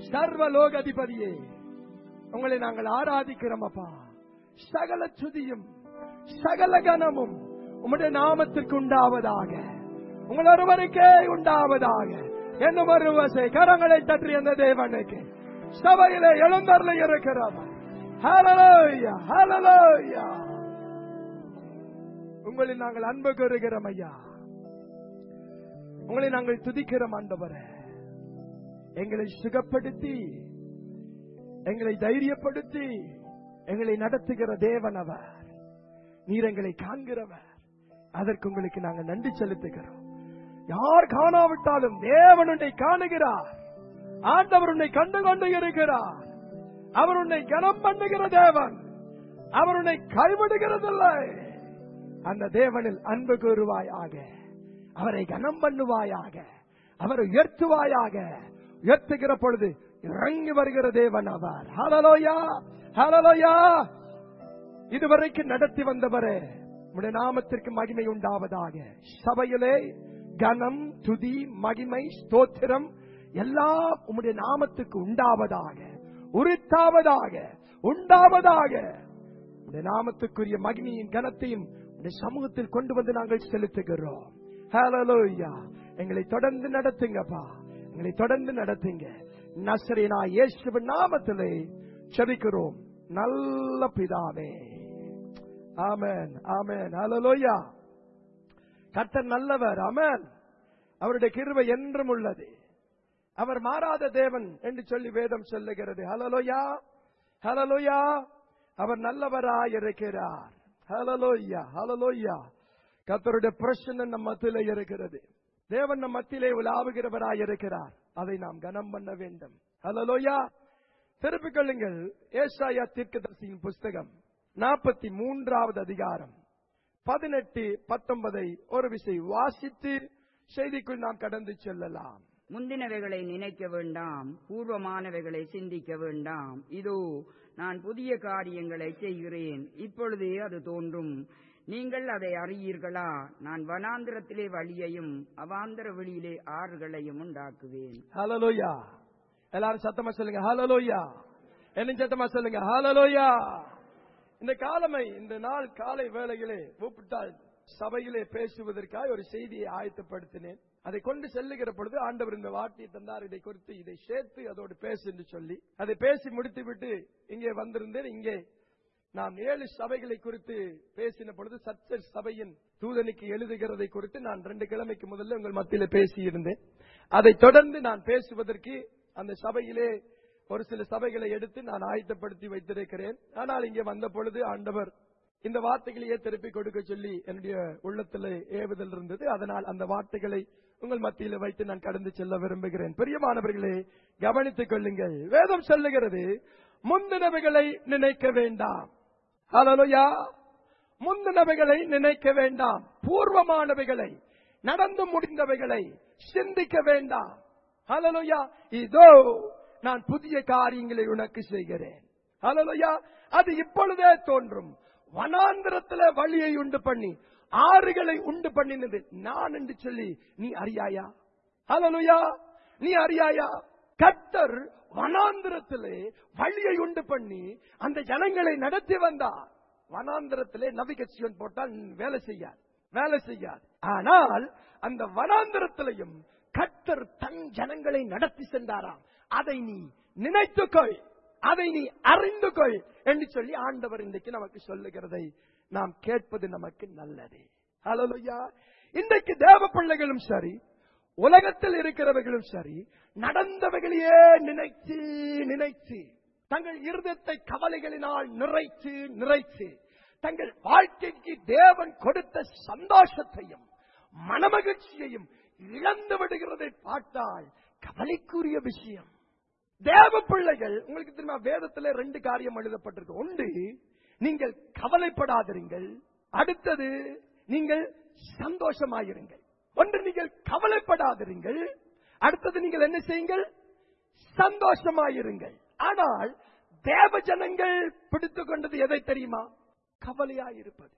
சர்வலோக அதிபதியே உங்களை நாங்கள் ஆராதிக்கிறோம் அப்பா சகல துதியும் சகல கனமும் உம்முடைய நாமத்திற்கு உண்டாவதாக உங்கள் ஒருவருக்கே உண்டாவதாக என்னும் ஒரு வசை கரங்களை தற்றி அந்த தேவனுக்கு சபையிலே எழுந்தர்ல இருக்கிறவர் ஹalleluya ஹalleluya உங்களை நாங்கள் அன்பு கூறுகிறோம் ஐயா உங்களை நாங்கள் துதிக்கிறோம் ஆண்டவரே எங்களை சுகப்படுத்தி எங்களை தைரியப்படுத்தி எங்களை நடத்துகிற தேவன் அவர் நீர் எங்களை காண்கிறவர் அதற்கு உங்களுக்கு நாங்கள் நன்றி செலுத்துகிறோம் யார் காணாவிட்டாலும் தேவன் உன்னை காணுகிறார் ஆண்டவர் உன்னை கண்டு கொண்டு இருக்கிறார் அவர் உன்னை கனம் பண்ணுகிற தேவன் அவர் உன்னை கைவிடுகிறதில்லை அந்த தேவனில் அன்பு கூறுவாயாக அவரை கனம் பண்ணுவாயாக அவரை உயர்த்துவாயாக உயர்த்துகிற பொழுது இறங்கி வருகிற தேவன் அவர் ஹலலோயா ஹலலோயா இதுவரைக்கும் நடத்தி வந்தவரே உடைய நாமத்திற்கு மகிமை உண்டாவதாக சபையிலே கனம் துதி மகிமை ஸ்தோத்திரம் எல்லாம் உம்முடைய நாமத்துக்கு உண்டாவதாக உரித்தாவதாக உண்டாவதாக உடைய நாமத்துக்குரிய மகிமையின் கனத்தையும் உடைய சமூகத்தில் கொண்டு வந்து நாங்கள் செலுத்துகிறோம் ஹalleluya எங்களை தொடர்ந்து நடத்துங்கப்பா எங்களை தொடர்ந்து நடத்துங்க நசரேனா இயேசுவின் நாமத்திலே செபிக்கிறோம் நல்ல பிதாவே ஆமென் ஆமென் ஹalleluya கர்த்தர் நல்லவர் ஆமென் அவருடைய கிருபை என்றும் உள்ளது அவர் மாறாத தேவன் என்று சொல்லி வேதம் சொல்லுகிறது ஹலலோயா ஹலலோயா அவர் நல்லவராய் இருக்கிறார் ஹலலோயா ஹலலோயா கர்த்தருடைய பிரச்சனை நம் மத்தியிலே இருக்கிறது தேவன் நம் மத்தியிலே உலாவுகிறவராய் இருக்கிறார் அதை நாம் கனம் பண்ண வேண்டும் ஹலலோயா திருப்பிக் கொள்ளுங்கள் ஏசாயா தீர்க்கதரிசியின் புஸ்தகம் நாற்பத்தி மூன்றாவது அதிகாரம் பதினெட்டு பத்தொன்பதை ஒரு விசை வாசித்து செய்திக்குள் நாம் கடந்து செல்லலாம் முந்தினவைகளை நினைக்க வேண்டாம் பூர்வமானவைகளை சிந்திக்க வேண்டாம் இதோ நான் புதிய காரியங்களை செய்கிறேன் இப்பொழுதே அது தோன்றும் நீங்கள் அதை அறியீர்களா நான் வனாந்திரத்திலே வழியையும் அவாந்தர வெளியிலே ஆறுகளையும் உண்டாக்குவேன் ஹalleluya எல்லாரும் சத்தமா சொல்லுங்க ஹalleluya என்ன சத்தமா சொல்லுங்க ஹalleluya இந்த காலமை இந்த நாள் காலை வேளையிலே கூப்பிட்டால் சபையிலே பேசுவதற்காக ஒரு செய்தியை ஆயத்தப்படுத்தினேன் அதை கொண்டு செல்லுகிற பொழுது ஆண்டவர் இந்த வார்த்தையை தந்தார் இதை குறித்து இதை சேர்த்து அதோடு பேசு என்று சொல்லி அதை பேசி முடித்து விட்டு இங்கே வந்திருந்தேன் இங்கே நாம் ஏழு சபைகளை குறித்து பேசின பொழுது சச்சர் சபையின் தூதனுக்கு எழுதுகிறதை குறித்து நான் ரெண்டு கிழமைக்கு முதல்ல உங்கள் மத்தியில பேசியிருந்தேன் அதை தொடர்ந்து நான் பேசுவதற்கு அந்த சபையிலே ஒரு சில சபைகளை எடுத்து நான் ஆயத்தப்படுத்தி வைத்திருக்கிறேன் ஆனால் இங்கே வந்த பொழுது ஆண்டவர் இந்த வார்த்தைகளையே திருப்பி கொடுக்க சொல்லி என்னுடைய உள்ளத்தில் ஏவுதல் இருந்தது அதனால் அந்த வார்த்தைகளை உங்கள் மத்தியில் வைத்து நான் கடந்து செல்ல விரும்புகிறேன் பிரியமானவர்களே கவனித்துக் கொள்ளுங்கள் வேதம் சொல்லுகிறது முந்தினவைகளை நினைக்க வேண்டாம் ஹalleluya முந்தினவைகளை நினைக்க வேண்டாம் பூர்வமானவைகளை நடந்து முடிந்தவைகளை சிந்திக்க வேண்டாம் ஹalleluya இதோ நான் புதிய காரியங்களை உனக்கு செய்கிறேன் ஹalleluya அது இப்பொழுதே தோன்றும் வனாந்திரத்துல வழியை உண்டு பண்ணி ஆறுகளை உண்டு பண்ணினது நான் என்று சொல்லி நீ அறியாயா ஹalleluya நீ அறியாயா கர்த்தர் வனாந்திரத்திலே வழியை உண்டு பண்ணி அந்த ஜனங்களை நடத்தி வந்தார் வனாந்திரத்திலே நவிகசியன் போட்டால் வேலை செய்யாது வேலை செய்யாது ஆனால் அந்த வனாந்திரத்திலையும் கர்த்தர் தன் ஜனங்களை நடத்தி சென்றாராம் அதை நீ நினைத்துக்கொள் அதை நீ அறிந்து கொள் என்று சொல்லி ஆண்டவர் இன்றைக்கு நமக்கு சொல்லுகிறதை நாம் கேட்பது நமக்கு நல்லது ஹalleluya இன்றைக்கு தேவ பிள்ளைகளும் சரி உலகத்தில் இருக்கிறவர்களும் சரி நடந்தவைகளையே நினைத்து நினைத்து தங்கள் இருதயத்தை கவலைகளினால் நிறைத்து நிறைத்து தங்கள் வாழ்க்கைக்கு தேவன் கொடுத்த சந்தோஷத்தையும் மனமகிழ்ச்சியையும் இழந்து விடுகிறதை பார்த்தால் கவலைக்குரிய விஷயம் தேவ பிள்ளைகள் உங்களுக்கு தெரியுமா வேதத்துல ரெண்டு காரியம் எழுதப்பட்டிருக்கு ஒன்று நீங்கள் கவலைப்படாதிருங்கள் அடுத்தது நீங்கள் சந்தோஷமாயிருங்கள் ஒன்று நீங்கள் கவலைப்படாதிருங்கள் அடுத்தது நீங்கள் என்ன செய்யுங்கள் சந்தோஷமாயிருங்கள் ஆனால் தேவ ஜனங்கள் பிடித்துக் கொண்டது எதை தெரியுமா கவலையாயிருப்பது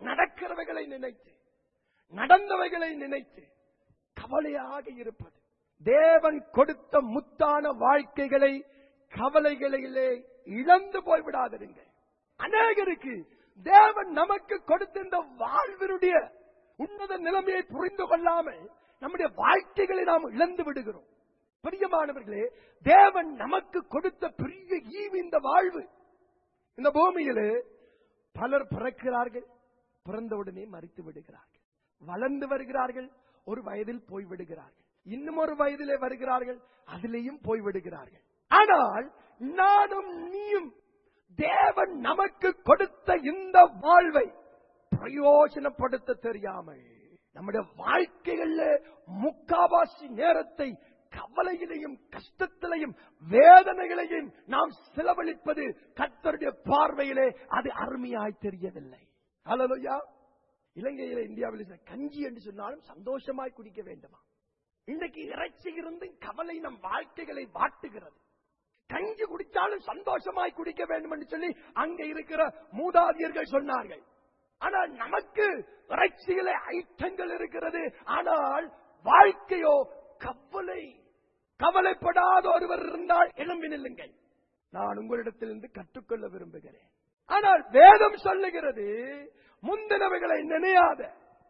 நடக்கிறவைகளை நினைத்து நடந்தவைகளை நினைத்து கவலையாக இருப்பது தேவன் கொடுத்த முத்தான வாழ்க்கைகளை கவலைகளிலே இழந்து போய்விடாதிருங்க அநேகருக்கு தேவன் நமக்கு கொடுத்த இந்த வாழ்வினுடைய உன்னத நிலைமையை புரிந்து கொள்ளாமல் நம்முடைய வாழ்க்கைகளை நாம் இழந்து விடுகிறோம் பிரியமானவர்களே தேவன் நமக்கு கொடுத்த பெரிய ஈவு இந்த வாழ்வு இந்த பூமியிலே பலர் பிறக்கிறார்கள் பிறந்தவுடனே மறித்து விடுகிறார்கள் வளர்ந்து வருகிறார்கள் ஒரு வயதில் போய் விடுகிறார்கள் இன்னும் ஒரு வயதிலே வருகிறார்கள் அதிலேயும் போய் விடுகிறார்கள் ஆனால் நானும் நீயும் தேவன் நமக்கு கொடுத்த இந்த வாழ்வை பிரயோஜனப்படுத்த தெரியாமல் நம்முடைய வாழ்க்கைகள்ல முக்காவாசி நேரத்தை கவலையிலையும் கஷ்டத்திலையும் வேதனைகளையும் நாம் செலவழிப்பது கர்த்தருடைய பார்வையிலே அது அருமையாய் தெரியவில்லை ஹalleluya இலங்கையில இந்தியாவில் இருக்கிற கஞ்சி என்று சொன்னாலும் சந்தோஷமாய் குடிக்க வேண்டுமா இன்றைக்கு இறைச்சி இருந்து கவலை நம் வாழ்க்கைகளை வாட்டுகிறது கஞ்சி குடிச்சாலும் சந்தோஷமாய் குடிக்க வேண்டும் என்று சொல்லி அங்க இருக்கிற மூதாதியர்கள் சொன்னார்கள் ஆனால் நமக்கு இறைச்சியில ஐட்டங்கள் இருக்கிறது ஆனால் வாழ்க்கையோ கவலை கவலைப்படாத ஒருவர் இருந்தால் எழும்பி நில்லுங்கள் நான் உங்களிடத்திலிருந்து கற்றுக்கொள்ள விரும்புகிறேன் ஆனால் வேதம் சொல்லுகிறது முந்தினவைகளை நினையாத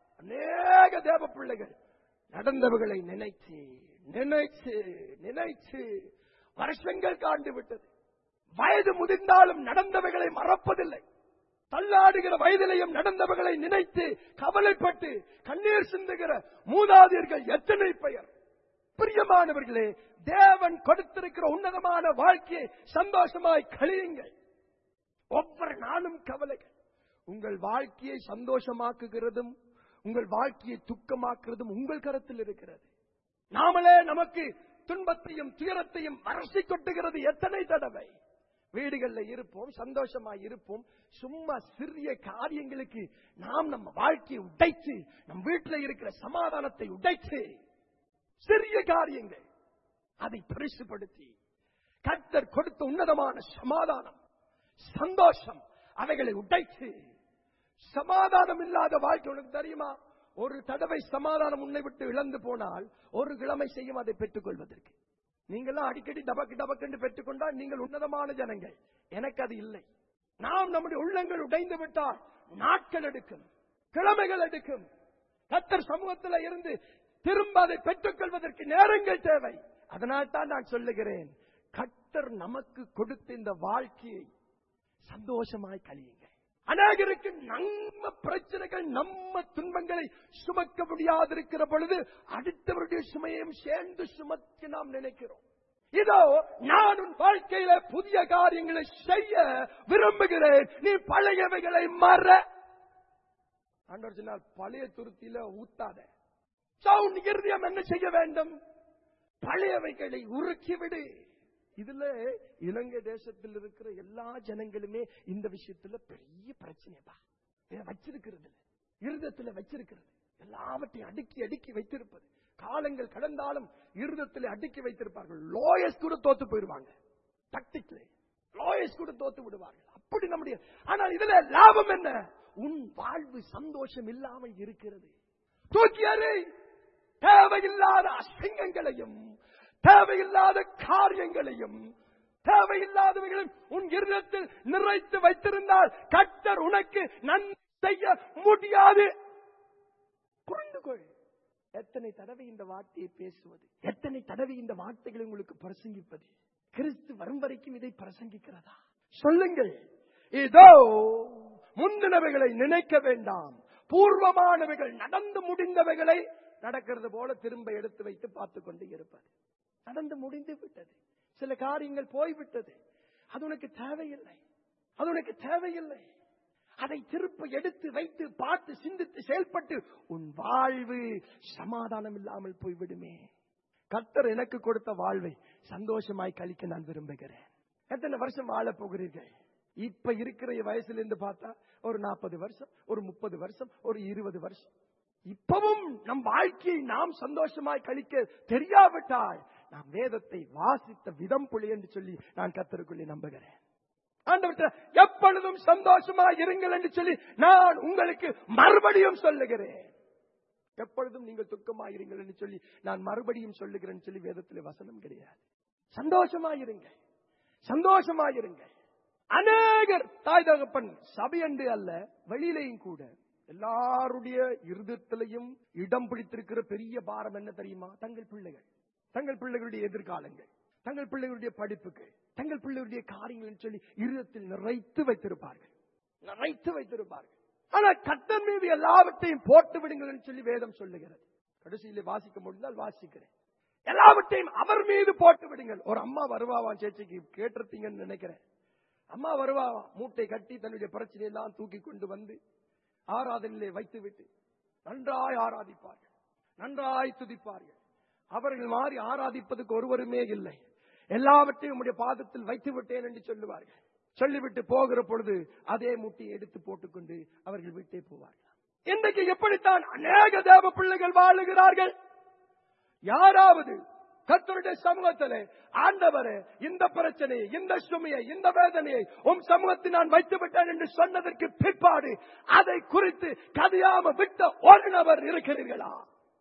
அநேக தேவ பிள்ளைகள் நடந்தவைகளை நினைச்சு நினைச்சு நினைச்சு வருஷங்கள் காண்டு விட்டது வயது முதிர்ந்தாலும் நடந்தவைகளை மறப்பதில்லை தள்ளாடுகிற வயதிலையும் நடந்தவைகளை நினைத்து கவலைப்பட்டு கண்ணீர் சிந்துகிற மூதாதையர்கள் எத்தனை பெயர் பிரியமானவர்களே தேவன் கொடுத்திருக்கிற உன்னதமான வாழ்க்கையை சந்தோஷமாய் கழியுங்கள் ஒவ்வொரு நாளும் கவலைகள் உங்கள் வாழ்க்கையை சந்தோஷமாக்குகிறதும் உங்கள் வாழ்க்கையை துக்கமாக்குறதும் உங்கள் கரத்தில் இருக்கிறது நாமளே நமக்கு துன்பத்தையும் துயரத்தையும் அரசி கொட்டுகிறது எத்தனை தடவை வீடுகள்ல இருப்போம் சந்தோஷமாய் இருப்போம் சும்மா சிறிய காரியங்களுக்கு நாம் நம்ம வாழ்க்கையை உடைச்சு நம் வீட்டில் இருக்கிற சமாதானத்தை உடைச்சு சிறிய காரியங்கள் அதை பரிசுப்படுத்தி கர்த்தர் கொடுத்த உன்னதமான சமாதானம் சந்தோஷம் அவைகளை உடைத்து சமாதானம் இல்லாத வாழ்க்கை உனக்கு தெரியுமா ஒரு தடவை சமாதானம் உன்னை விட்டு இழந்து போனால் ஒரு கிழமை செய்யும் அதை பெற்றுக் கொள்வதற்கு நீங்களாம் அடிக்கடி டபக்கு டபக்கு பெற்றுக்கொண்டால் நீங்கள் உன்னதமான ஜனங்கள் எனக்கு அது இல்லை நாம் நம்முடைய உள்ளங்கள் உடைந்து விட்டால் நாட்கள் எடுக்கும் கிழமைகள் எடுக்கும் கத்தர் சமூகத்தில் இருந்து திரும்ப அதை பெற்றுக் கொள்வதற்கு நேரங்கள் தேவை அதனால் தான் நான் சொல்லுகிறேன் கத்தர் நமக்கு கொடுத்த இந்த வாழ்க்கையை சந்தோஷமாய் கழியுங்க அநேகருக்கு நம்ம பிரச்சனைகள் நம்ம துன்பங்களை சுமக்க முடியாதிருக்கிற பொழுது அடுத்தவருடைய சுமையையும் சேர்ந்து சுமக்க நாம் நினைக்கிறோம் இதோ நான் உன் வாழ்க்கையில புதிய காரியங்களை செய்ய விரும்புகிறேன் நீ பழையவைகளை மற ஆண்டவர் சொன்னால் பழைய துருத்தியில ஊத்தாத சவுண்ட் இருதயம் என்ன செய்ய வேண்டும் பழையவைகளை உருக்கி விடு இதுல இலங்கை தேசத்தில் இருக்கிற எல்லா ஜனங்களுமே இந்த விஷயத்துல பெரிய பிரச்சனைப்பா இதை வச்சிருக்கிறது இருதத்துல வச்சிருக்கிறது எல்லாவற்றையும் அடுக்கி அடுக்கி வைத்திருப்பது காலங்கள் கடந்தாலும் இருதத்தில் அடுக்கி வைத்திருப்பார்கள் லோயஸ் கூட தோத்து போயிருவாங்க டாக்டிக்ல லோயஸ் கூட தோத்து விடுவார்கள் அப்படி நம்முடைய ஆனால் இதுல லாபம் என்ன உன் வாழ்வு சந்தோஷம் இல்லாமல் இருக்கிறது தூக்கி அறி தேவையில்லாத அசிங்கங்களையும் தேவையில்லாத காரியங்களையும் தேவையில்லாதவைகளும் உன் இருதத்தில் நிறைத்து வைத்திருந்தால் கர்த்தர் உனக்கு நன்மை செய்ய முடியாது புரிந்து கொள் எத்தனை தடவை இந்த வார்த்தையை பேசுவது எத்தனை தடவை இந்த வார்த்தைகளை உங்களுக்கு பிரசங்கிப்பது கிறிஸ்து வரும் வரைக்கும் இதை பிரசங்கிக்கிறதா சொல்லுங்கள் இதோ முந்தினவைகளை நினைக்க வேண்டாம் பூர்வமானவைகள் நடந்து முடிந்தவைகளை நடக்கிறது போல திரும்ப எடுத்து வைத்து பார்த்து கொண்டு இருப்பது நடந்து முடிந்து விட்டது சில காரியங்கள் போய்விட்டது அது உனக்கு தேவையில்லை அது உனக்கு தேவையில்லை அதை திருப்ப எடுத்து வைத்து பார்த்து சிந்தித்து செயல்பட்டு உன் வாழ்வு சமாதானம் இல்லாமல் போய்விடுமே கர்த்தர் எனக்கு கொடுத்த வாழ்வை சந்தோஷமாய் கழிக்க நான் விரும்புகிறேன் எத்தனை வருஷம் வாழ போகிறீர்கள் இப்ப இருக்கிற வயசுல இருந்து பார்த்தா ஒரு நாற்பது வருஷம் ஒரு முப்பது வருஷம் ஒரு இருபது வருஷம் இப்பவும் நம் வாழ்க்கையை நாம் சந்தோஷமாய் கழிக்க தெரியாவிட்டால் நாம் வேதத்தை வாசித்த விதம் புலி என்று சொல்லி நான் கத்தருக்குள்ளே நம்புகிறேன் ஆண்டவர்கிட்ட எப்பொழுதும் சந்தோஷமா இருங்கள் என்று சொல்லி நான் உங்களுக்கு மறுபடியும் சொல்லுகிறேன் எப்பொழுதும் நீங்கள் துக்கமாயிருங்கள் என்று சொல்லி நான் மறுபடியும் சொல்லுகிறேன்னு சொல்லி வேதத்தில் வசனம் கிடையாது சந்தோஷமாயிருங்க சந்தோஷமாயிருங்க அநேகர் தாய் தகப்பன் சபையண்டு அல்ல வெளியிலையும் கூட எல்லாருடைய இருதயத்திலையும் இடம் பிடித்திருக்கிற பெரிய பாரம் என்ன தெரியுமா தங்கள் பிள்ளைகள் தங்கள் பிள்ளைகளுடைய எதிர்காலங்கள் தங்கள் பிள்ளைகளுடைய படிப்புக்கு தங்கள் பிள்ளைகளுடைய காரியங்கள் சொல்லி இருதத்தில் நிறைத்து வைத்திருப்பார்கள் நிறைத்து வைத்திருப்பார்கள் ஆனா கத்தன் மீது எல்லாவற்றையும் போட்டு விடுங்கள் என்று சொல்லி வேதம் சொல்லுகிறது கடைசியிலே வாசிக்க முடிந்தால் வாசிக்கிறேன் எல்லாவற்றையும் அவர் மீது போட்டு விடுங்கள் ஒரு அம்மா வருவாவான் சேச்சிக்கு கேட்டிருப்பீங்கன்னு நினைக்கிறேன் அம்மா வருவாவா மூட்டை கட்டி தன்னுடைய பிரச்சனை எல்லாம் தூக்கி கொண்டு வந்து ஆராதனையிலே வைத்து விட்டு நன்றாய் ஆராதிப்பார்கள் நன்றாய் துதிப்பார்கள் அவர்கள் மாறி ஆராதிப்பதற்கு ஒருவருமே இல்லை எல்லாவற்றையும் உம்முடைய பாதத்தில் வைத்து விட்டேன் என்று சொல்லுவார்கள் சொல்லிவிட்டு போகிற பொழுது அதே முட்டியை எடுத்து போட்டுக்கொண்டு அவர்கள் வீட்டே போவார்கள் இன்றைக்கு எப்படித்தான் அநேக தேவ பிள்ளைகள் வாழுகிறார்கள் யாராவது கத்தருடைய சமூகத்திலே ஆண்டவரே இந்த பிரச்சனையை இந்த சுமையை இந்த வேதனையை உம் சமூகத்தில் நான் வைத்து விட்டேன் என்று சொன்னதற்கு பிற்பாடு அதை குறித்து கதையாம விட்ட ஒரு நபர் இருக்கிறீர்களா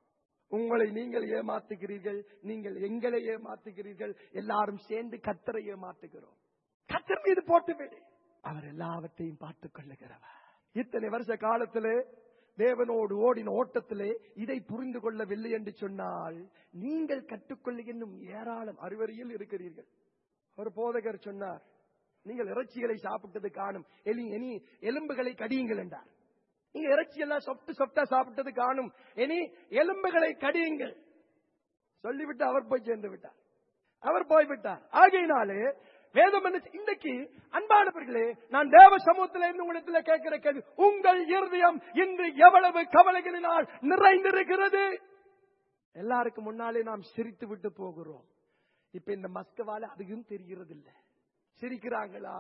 உங்களை நீங்கள் ஏமாத்துகிறீர்கள் நீங்கள் எங்களை ஏமாத்துகிறீர்கள் எல்லாரும் சேர்ந்து கத்தரை ஏமாத்துகிறோம் கத்தர் மீது போட்டு விடு அவர் எல்லாவற்றையும் பார்த்துக் கொள்ளுகிறவர் இத்தனை வருஷ காலத்திலே தேவனோடு ஓடின ஓட்டத்திலே இதை புரிந்து கொள்ளவில்லை என்று சொன்னால் நீங்கள் கற்றுக்கொள்ள இன்னும் ஏராளம் அறுவரையில் இருக்கிறீர்கள் ஒரு போதகர் சொன்னார் நீங்கள் இறைச்சிகளை சாப்பிட்டது காணும் எலி இனி எலும்புகளை கடியுங்கள் என்றார் நீங்க இறைச்சி எல்லாம் சொப்டு சொப்டா சாப்பிட்டது காணும் இனி எலும்புகளை கடியுங்கள் சொல்லிவிட்டு அவர் போய் சேர்ந்து விட்டார் அவர் போய்விட்டார் ஆகையினாலே வேதம் என்ன இன்றைக்கு அன்பானவர்களே நான் தேவ சமூகத்தில் இருந்து உங்களிடத்தில் கேட்கிற கேள்வி உங்கள் இருதயம் இன்று எவ்வளவு கவலைகளினால் நிறைந்திருக்கிறது எல்லாருக்கும் முன்னாலே நாம் சிரித்து விட்டு போகிறோம் இப்ப இந்த மஸ்கவால அதுவும் தெரிகிறது இல்ல சிரிக்கிறாங்களா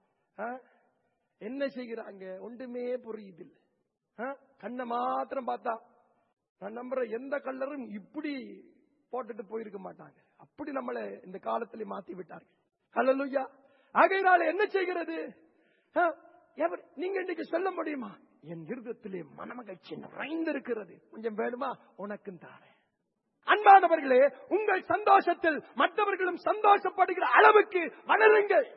ஆ? என்ன செய்கிறாங்க ஒன்றுமே புரியுது இல்ல கண்ணை மாத்திரம் பார்த்தா நான் நம்புற எந்த கல்லரும் இப்படி போட்டுட்டு போயிருக்க மாட்டாங்க அப்படி நம்மளை இந்த காலத்திலே மாத்தி விட்டார்கள் ஹalleluya ஆகையினால என்ன செய்கிறது ஆ, எவர் நீங்க இன்னைக்கு சொல்ல முடியுமா என் இருதயத்திலே மனமகிழ்ச்சி நிறைந்திருக்கிறது கொஞ்சம் வேணுமா உனக்கும் தாரேன் அன்பானவர்களே உங்கள் சந்தோஷத்தில் மற்றவர்களும் சந்தோஷப்படுகிற அளவுக்கு வளருங்கள்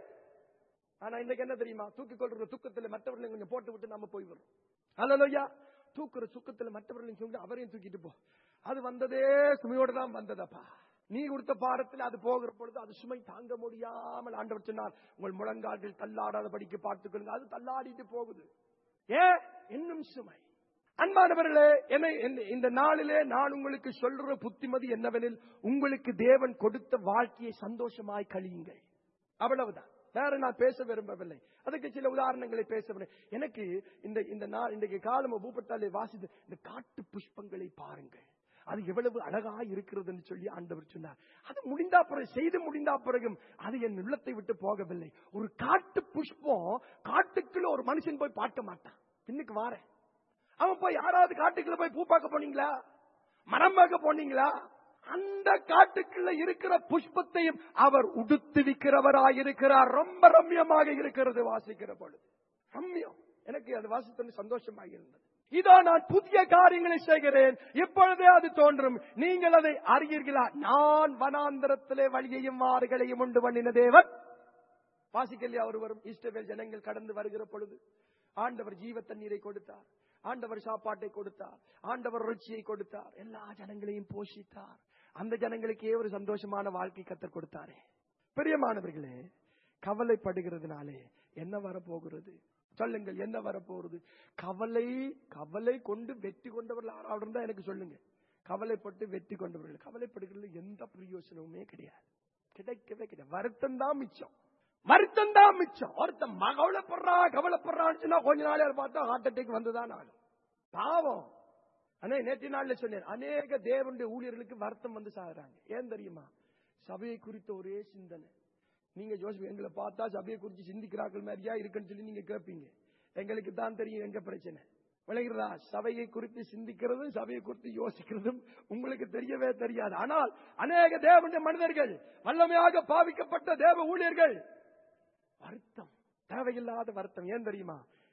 ஆனா இன்னைக்கு என்ன தெரியுமா தூக்கிக் கொள்ற துக்கத்துல மற்றவர்களையும் கொஞ்சம் போட்டு விட்டு நாம போய் வரும் ஹalleluya தூக்குற சுக்கத்துல மற்றவர்களையும் சொல்லி அவரையும் தூக்கிட்டு போ அது வந்ததே சுமையோட தான் வந்ததப்பா நீ கொடுத்த பாரத்தில் அது போகிற பொழுது அது சுமை தாங்க முடியாமல் ஆண்டவர் சொன்னார் உங்கள் முழங்கால்கள் தள்ளாடாதபடிக்கு பார்த்துக் கொள்ளுங்க அது தள்ளாடிட்டு போகுது ஏன் இன்னும் சுமை அன்பானவர்களே என்னை இந்த- இந்த நாளிலே நான் உங்களுக்கு சொல்ற புத்திமதி என்னவெனில் உங்களுக்கு தேவன் கொடுத்த வாழ்க்கையை சந்தோஷமாய் கழியுங்கள் அவ்வளவுதான் வேற நான் பேச விரும்பவில்லை அதுக்கு சில உதாரணங்களை பேசவில்லை எனக்கு இந்த இந்த நாள் இன்றைக்கு காலம் பூப்பட்டாலே வாசித்து இந்த காட்டு புஷ்பங்களை பாருங்கள் அது எவ்வளவு அழகா இருக்கிறதுன்னு சொல்லி ஆண்டவர் சொன்னார் அது முடிந்தா பிறகு செய்து முடிந்தா பிறகும் அது என் உள்ளத்தை விட்டு போகவில்லை ஒரு காட்டு புஷ்பம் காட்டுக்குள்ள ஒரு மனுஷன் போய் பார்க்க மாட்டான் பின்னுக்கு வாரேன் அவன் போய் யாராவது காட்டுக்குள்ள போய் பூ பார்க்க போனீங்களா மரம் பார்க்க போனீங்களா அந்த காட்டுக்குள்ள இருக்கிற புஷ்பத்தையும் அவர் உடுத்துவிக்கிறவராயிருக்கிறார் ரொம்ப ரம்யமாக இருக்கிறது வாசிக்கிற பொழுது ரம்யம் எனக்கு அது வாசித்தது சந்தோஷமாக இருந்தது இதோ நான் புதிய காரியங்களை செய்கிறேன் இப்பொழுதே அது தோன்றும் நீங்கள் அதை அறியீர்களா நான் வனாந்தரத்திலே வழியையும் ஆறுகளையும் உண்டு பண்ணின தேவன் வாசிக்கலையா ஒருவரும் இஸ்ரவேல் ஜனங்கள் கடந்து வருகிற பொழுது ஆண்டவர் ஜீவ தண்ணீரை கொடுத்தார் ஆண்டவர் சாப்பாட்டை கொடுத்தார் ஆண்டவர் ருச்சியை கொடுத்தார் எல்லா ஜனங்களையும் போஷித்தார் அந்த ஜனங்களுக்கே ஒரு சந்தோஷமான வாழ்க்கை கத்தர் கொடுத்தாரே பிரியமானவர்களே கவலைப்படுகிறதுனாலே என்ன வரப்போகிறது சொல்லுங்கள் என்ன வரப்போகிறது கவலை கவலை கொண்டு வெற்றி கொண்டவர்கள் யாராவது இருந்தா எனக்கு சொல்லுங்க கவலைப்பட்டு வெற்றி கொண்டவர்கள் கவலைப்படுகிறது எந்த பிரயோசனமுமே கிடையாது கிடைக்கவே கிடையாது வருத்தம் தான் மிச்சம் வருத்தம் தான் மிச்சம் ஒருத்தன் ம- கவலைப்படுறான் கவலைப்படுறான்னு சொன்னா கொஞ்ச நாளே பார்த்தா ஹார்ட் அட்டாக் வந்துதான் ஆகும் பாவம் ஆனா நேற்று நாள்ல சொன்னேன் அநேக தேவனுடைய ஊழியர்களுக்கு வருத்தம் வந்து சாகுறாங்க ஏன் தெரியுமா சபையை குறித்த ஒரே சிந்தனை நீங்க ஜோசப் எங்களை பார்த்தா சபையை குறித்து சிந்திக்கிறார்கள் மாதிரியா இருக்குன்னு சொல்லி நீங்க கேட்பீங்க எங்களுக்கு தான் தெரியும் எங்க பிரச்சனை விளைகிறதா சபையை குறித்து சிந்திக்கிறதும் சபையை குறித்து யோசிக்கிறதும் உங்களுக்கு தெரியவே தெரியாது ஆனால் அநேக தேவனுடைய மனிதர்கள் வல்லமையாக பாவிக்கப்பட்ட தேவ ஊழியர்கள் வருத்தம் தேவையில்லாத வருத்தம் ஏன் தெரியுமா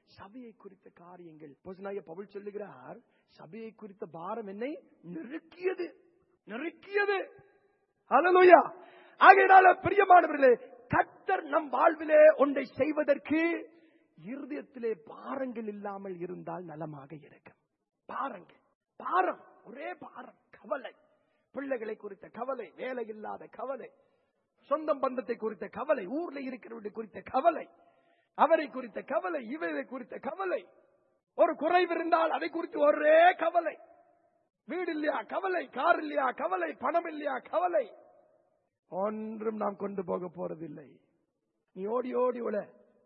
சபையை குறித்த காரியங்கள் பொசுநாய பவுல் சொல்லுகிறார் சபையை குறித்த பாரம் என்னை நெருக்கியது நெருக்கியது ஹalleluya ஆகையினால பிரியமானவர்களே கர்த்தர் நம் வாழ்விலே ஒன்றை செய்வதற்கு இருதயத்திலே பாரங்கள் இல்லாமல் இருந்தால் நலமாக இருக்கும் பாரங்கள் பாரம் ஒரே பாரம் கவலை பிள்ளைகளை குறித்த கவலை வேலை இல்லாத கவலை சொந்தம் பந்தத்தை குறித்த கவலை ஊர்ல இருக்கிறவர்கள் குறித்த கவலை அவரை குறித்த கவலை இவரை குறித்த கவலை ஒரு குறைவு இருந்தால் அதை குறித்து ஒரே கவலை வீடு இல்லையா கவலை கார் இல்லையா கவலை பணம் இல்லையா கவலை ஒன்றும் நாம் கொண்டு போக போறதில்லை நீ ஓடி ஓடி உல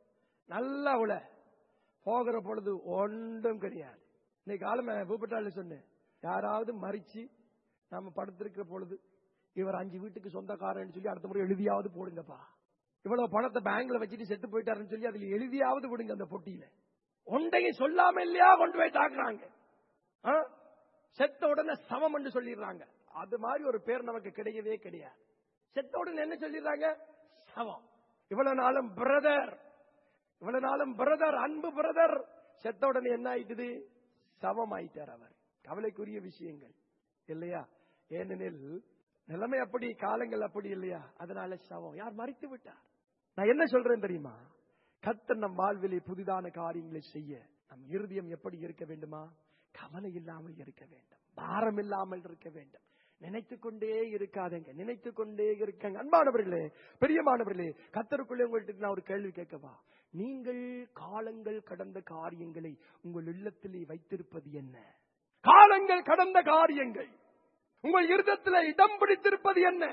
நல்லா உல போகிற பொழுது ஒன்றும் கிடையாது இன்னைக்கு ஆளுமை பூப்பட்டாள் சொன்னேன் யாராவது மறிச்சு நாம படுத்திருக்கிற பொழுது இவர் அஞ்சு வீட்டுக்கு சொந்தக்காரன்னு சொல்லி அடுத்த முறை எழுதியாவது போடுங்கப்பா இவ்வளவு பணத்தை பேங்க்ல வச்சுட்டு செத்து போயிட்டாருன்னு சொல்லி அதுல எழுதியாவது விடுங்க அந்த பொட்டியில ஒன்றையும் சொல்லாம இல்லையா கொண்டு போய் தாக்குறாங்க ஆ? செத்த உடனே சமம் என்று சொல்லிடுறாங்க அது மாதிரி ஒரு பேர் நமக்கு கிடையவே கிடையாது செத்த உடனே என்ன சொல்லிடுறாங்க சமம் இவ்வளவு நாளும் பிரதர் இவ்வளவு நாளும் பிரதர் அன்பு பிரதர் செத்த உடனே என்ன ஆயிட்டுது சமம் ஆயிட்டார் அவர் கவலைக்குரிய விஷயங்கள் இல்லையா ஏனெனில் நிலைமை அப்படி காலங்கள் அப்படி இல்லையா அதனால சவம் யார் மறித்து விட்டார் நான் என்ன சொல்றேன் தெரியுமா கர்த்தர் நம் வாழ்விலே புதிதான காரியங்களை செய்ய நம் இருதயம் எப்படி இருக்க வேண்டுமா கவலை இல்லாமல் இருக்க வேண்டும் பாரம் இல்லாமல் இருக்க வேண்டும் நினைத்துக் கொண்டே இருக்காதங்க நினைத்துக் கொண்டே இருக்காங்க அன்பானவர்களே பெரியமானவர்களே கத்தருக்குள்ளே உங்கள்கிட்ட நான் ஒரு கேள்வி கேட்கவா நீங்கள் காலங்கள் கடந்த காரியங்களை உங்கள் இல்லத்திலே வைத்திருப்பது என்ன காலங்கள் கடந்த காரியங்கள் உங்கள் இருதத்தில் இடம் பிடித்திருப்பது என்ன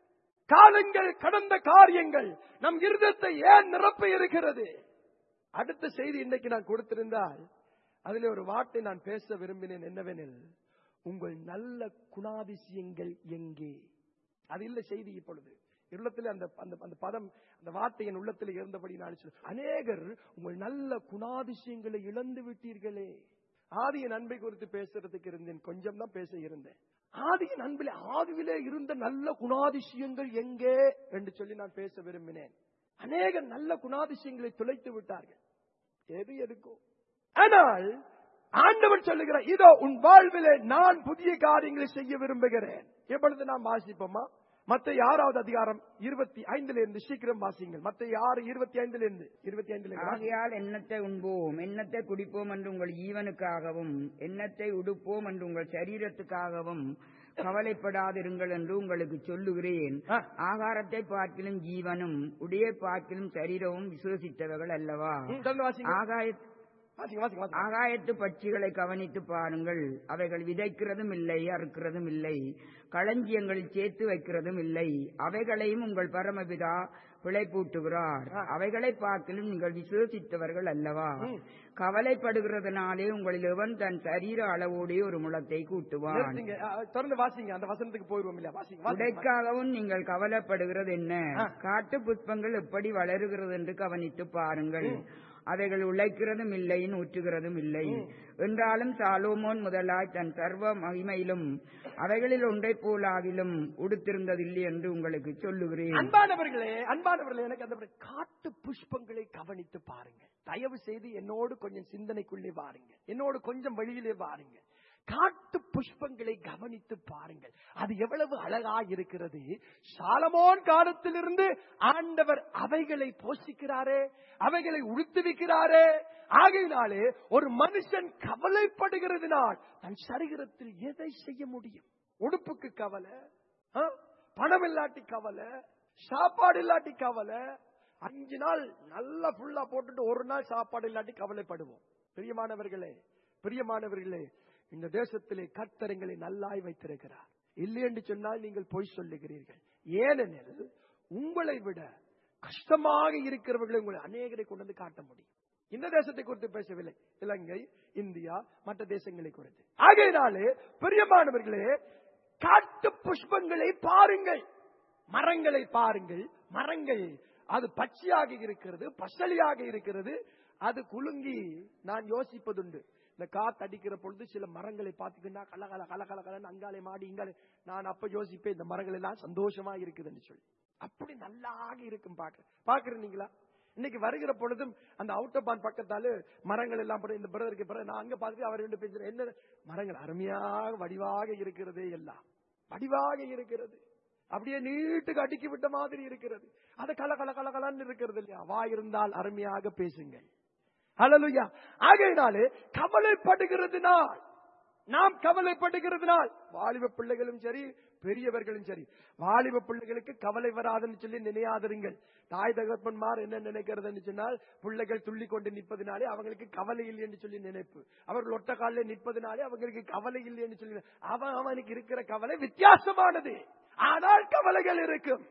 காலங்கள் கடந்த காரியங்கள் நம் இருதத்தை ஏன் நிரப்ப இருக்கிறது அடுத்த செய்தி இன்னைக்கு நான் கொடுத்திருந்தால் அதிலே ஒரு வார்த்தை நான் பேச விரும்பினேன் என்னவெனில் உங்கள் நல்ல குணாதிசயங்கள் எங்கே அது இல்ல செய்தி இப்பொழுது உள்ளத்தில் அந்த அந்த அந்த பதம் அந்த வார்த்தை என் உள்ளத்தில் இருந்தபடி நான் சொல்ல அநேகர் உங்கள் நல்ல குணாதிசயங்களை இழந்து விட்டீர்களே ஆதியின் அன்பை குறித்து பேசுறதுக்கு இருந்தேன் கொஞ்சம் தான் பேச இருந்தேன் ஆதியின் அன்பிலே ஆதிவிலே இருந்த நல்ல குணாதிசயங்கள் எங்கே என்று சொல்லி நான் பேச விரும்பினேன் அநேக நல்ல குணாதிசயங்களை துளைத்து விட்டார்கள் எது எதுக்கும் ஆனால் ஆண்டவர் சொல்லுகிறார் இதோ உன் வாழ்விலே நான் புதிய காரியங்களை செய்ய விரும்புகிறேன் எப்பொழுது நாம் வாசிப்போமா மத்த ஆறாவது அதிகாரம் இருபத்தி ஐந்துல இருந்து சீக்கிரம் வாசிங்கள் மத்த ஆறு இருபத்தி ஐந்துல இருந்து இருபத்தி ஐந்துல இருந்து ஆகையால் எண்ணத்தை உண்போம் எண்ணத்தை குடிப்போம் என்று உங்கள் ஈவனுக்காகவும் எண்ணத்தை உடுப்போம் என்று உங்கள் சரீரத்துக்காகவும் கவலைப்படாதிருங்கள் என்று உங்களுக்கு சொல்லுகிறேன் ஆ. ஆகாரத்தை பார்க்கிலும் ஜீவனும் உடைய பார்க்கிலும் சரீரமும் விசுவசித்தவர்கள் அல்லவா ம், தொடர்ந்து வாசிங்க ஆகாய வாசிங்க வாசிங்க வாசிங்க ஆகாயத்து பட்சிகளை கவனித்து பாருங்கள் அவைகள் விதைக்கிறதும் இல்லை அறுக்கிறதும் இல்லை களஞ்சியங்களில் சேர்த்து வைக்கிறதும் இல்லை அவைகளையும் உங்கள் பரமபிதா பிழைப்பூட்டுகிறார் ஆ. அவைகளை பார்க்கிலும் நீங்கள் விசுவசித்தவர்கள் அல்லவா ம். கவலைப்படுகிறதுனாலே உங்களில் எவன் தன் சரீர அளவோடே ஒரு முளத்தை கூட்டுவான் நிறுத்துங்க. ஆ, தொடர்ந்து வாசிங்க அந்த வசனத்துக்கு போயிருவோம் இல்லையா வாசிங்க வாசிங்க உடைக்காகவும் நீங்கள் கவலைப்படுகிறது என்ன ஆ. காட்டு புஷ்பங்கள் எப்படி வளருகிறது என்று கவனித்து பாருங்கள் அவைகள் உழைக்கிறதும் இல்லை நூற்றுகிறதும் இல்லை என்றாலும் சாலோமோன் முதலாய் தன் சர்வ மகிமையிலும் அவைகளில் ஒன்றை போலாகிலும் உடுத்திருந்ததில்லை என்று உங்களுக்கு சொல்லுகிறேன் அன்பானவர்களே அன்பானவர்களே எனக்கு அந்த காட்டு புஷ்பங்களை கவனித்து பாருங்க தயவு செய்து என்னோடு கொஞ்சம் சிந்தனைக்குள்ளே வாருங்க என்னோடு கொஞ்சம் வழியிலே வாருங்க காட்டு புஷ்பங்களை கவனித்து பாருங்கள் அது எவ்வளவு அழகா இருக்கிறது சாலமோன் காலத்திலிருந்து ஆண்டவர் அவைகளை போஷிக்கிறாரே அவைகளை உடுத்துவிக்கிறாரே ஆகையினாலே ஒரு மனுஷன் கவலைப்படுகிறதுனால் தன் சரீரத்தில் எதை செய்ய முடியும் உடுப்புக்கு கவலை ஆ? பணம் இல்லாட்டி கவலை சாப்பாடு இல்லாட்டி கவலை அஞ்சு நாள் நல்லா ஃபுல்லா போட்டுட்டு ஒரு நாள் சாப்பாடு இல்லாட்டி கவலைப்படுவோம் பிரியமானவர்களே பிரியமானவர்களே இந்த தேசத்திலே கர்த்தரங்களை நல்லாய் வைத்திருக்கிறார் இல்லை என்று சொன்னால் நீங்கள் பொய் சொல்லுகிறீர்கள் ஏனெனில் உங்களை விட கஷ்டமாக இருக்கிறவர்களை உங்களை அநேகரை கொண்டு வந்து காட்ட முடியும் இந்த தேசத்தை குறித்து பேசவில்லை இலங்கை இந்தியா மற்ற தேசங்களை குறித்து ஆகையினாலே பிரியமானவர்களே காட்டு புஷ்பங்களை பாருங்கள் மரங்களை பாருங்கள் மரங்கள் அது பச்சையாக இருக்கிறது பசலியாக இருக்கிறது அது குலுங்கி நான் யோசிப்பதுண்டு இந்த காத்து அடிக்கிற பொழுது சில மரங்களை பார்த்துக்கிட்டா கல கல கல கல கலன்னு அங்காலே மாடி இங்காலே நான் அப்ப யோசிப்பேன் இந்த மரங்கள் எல்லாம் சந்தோஷமா இருக்குதுன்னு சொல்லி அப்படி நல்லாக இருக்கும் பாக்க பாக்குறீங்களா இன்னைக்கு வருகிற பொழுதும் அந்த அவுட்டபான் பக்கத்தால மரங்கள் எல்லாம் போட்டு இந்த பிரதருக்கு பிறகு நான் அங்க பார்த்துட்டு அவர் ரெண்டு பேசுறேன் என்ன மரங்கள் அருமையாக வடிவாக இருக்கிறதே எல்லாம் வடிவாக இருக்கிறது அப்படியே நீட்டுக்கு அடுக்கி விட்ட மாதிரி இருக்கிறது அது கல கல கல கலன்னு இருக்கிறது இல்லையா வா இருந்தால் அருமையாக பேசுங்கள் ஹalleluya ஆகையினாலே கவலைப்படுகிறதுனால் நாம் கவலைப்படுகிறதுனால் வாலிப பிள்ளைகளும் சரி பெரியவர்களும் சரி வாலிப பிள்ளைகளுக்கு கவலை வராதுன்னு சொல்லி நினையாதிருங்கள் தாய் தகப்பன்மார் என்ன நினைக்கிறதுன்னு சொன்னால் பிள்ளைகள் துள்ளி கொண்டு நிற்பதனாலே அவங்களுக்கு கவலை இல்லை என்று சொல்லி நினைப்பு அவர்கள் ஒட்ட காலில் நிற்பதனாலே அவங்களுக்கு கவலை இல்லை என்று சொல்லி அவன் அவனுக்கு இருக்கிற கவலை வித்தியாசமானது ஆனால் கவலைகள் இருக்கும்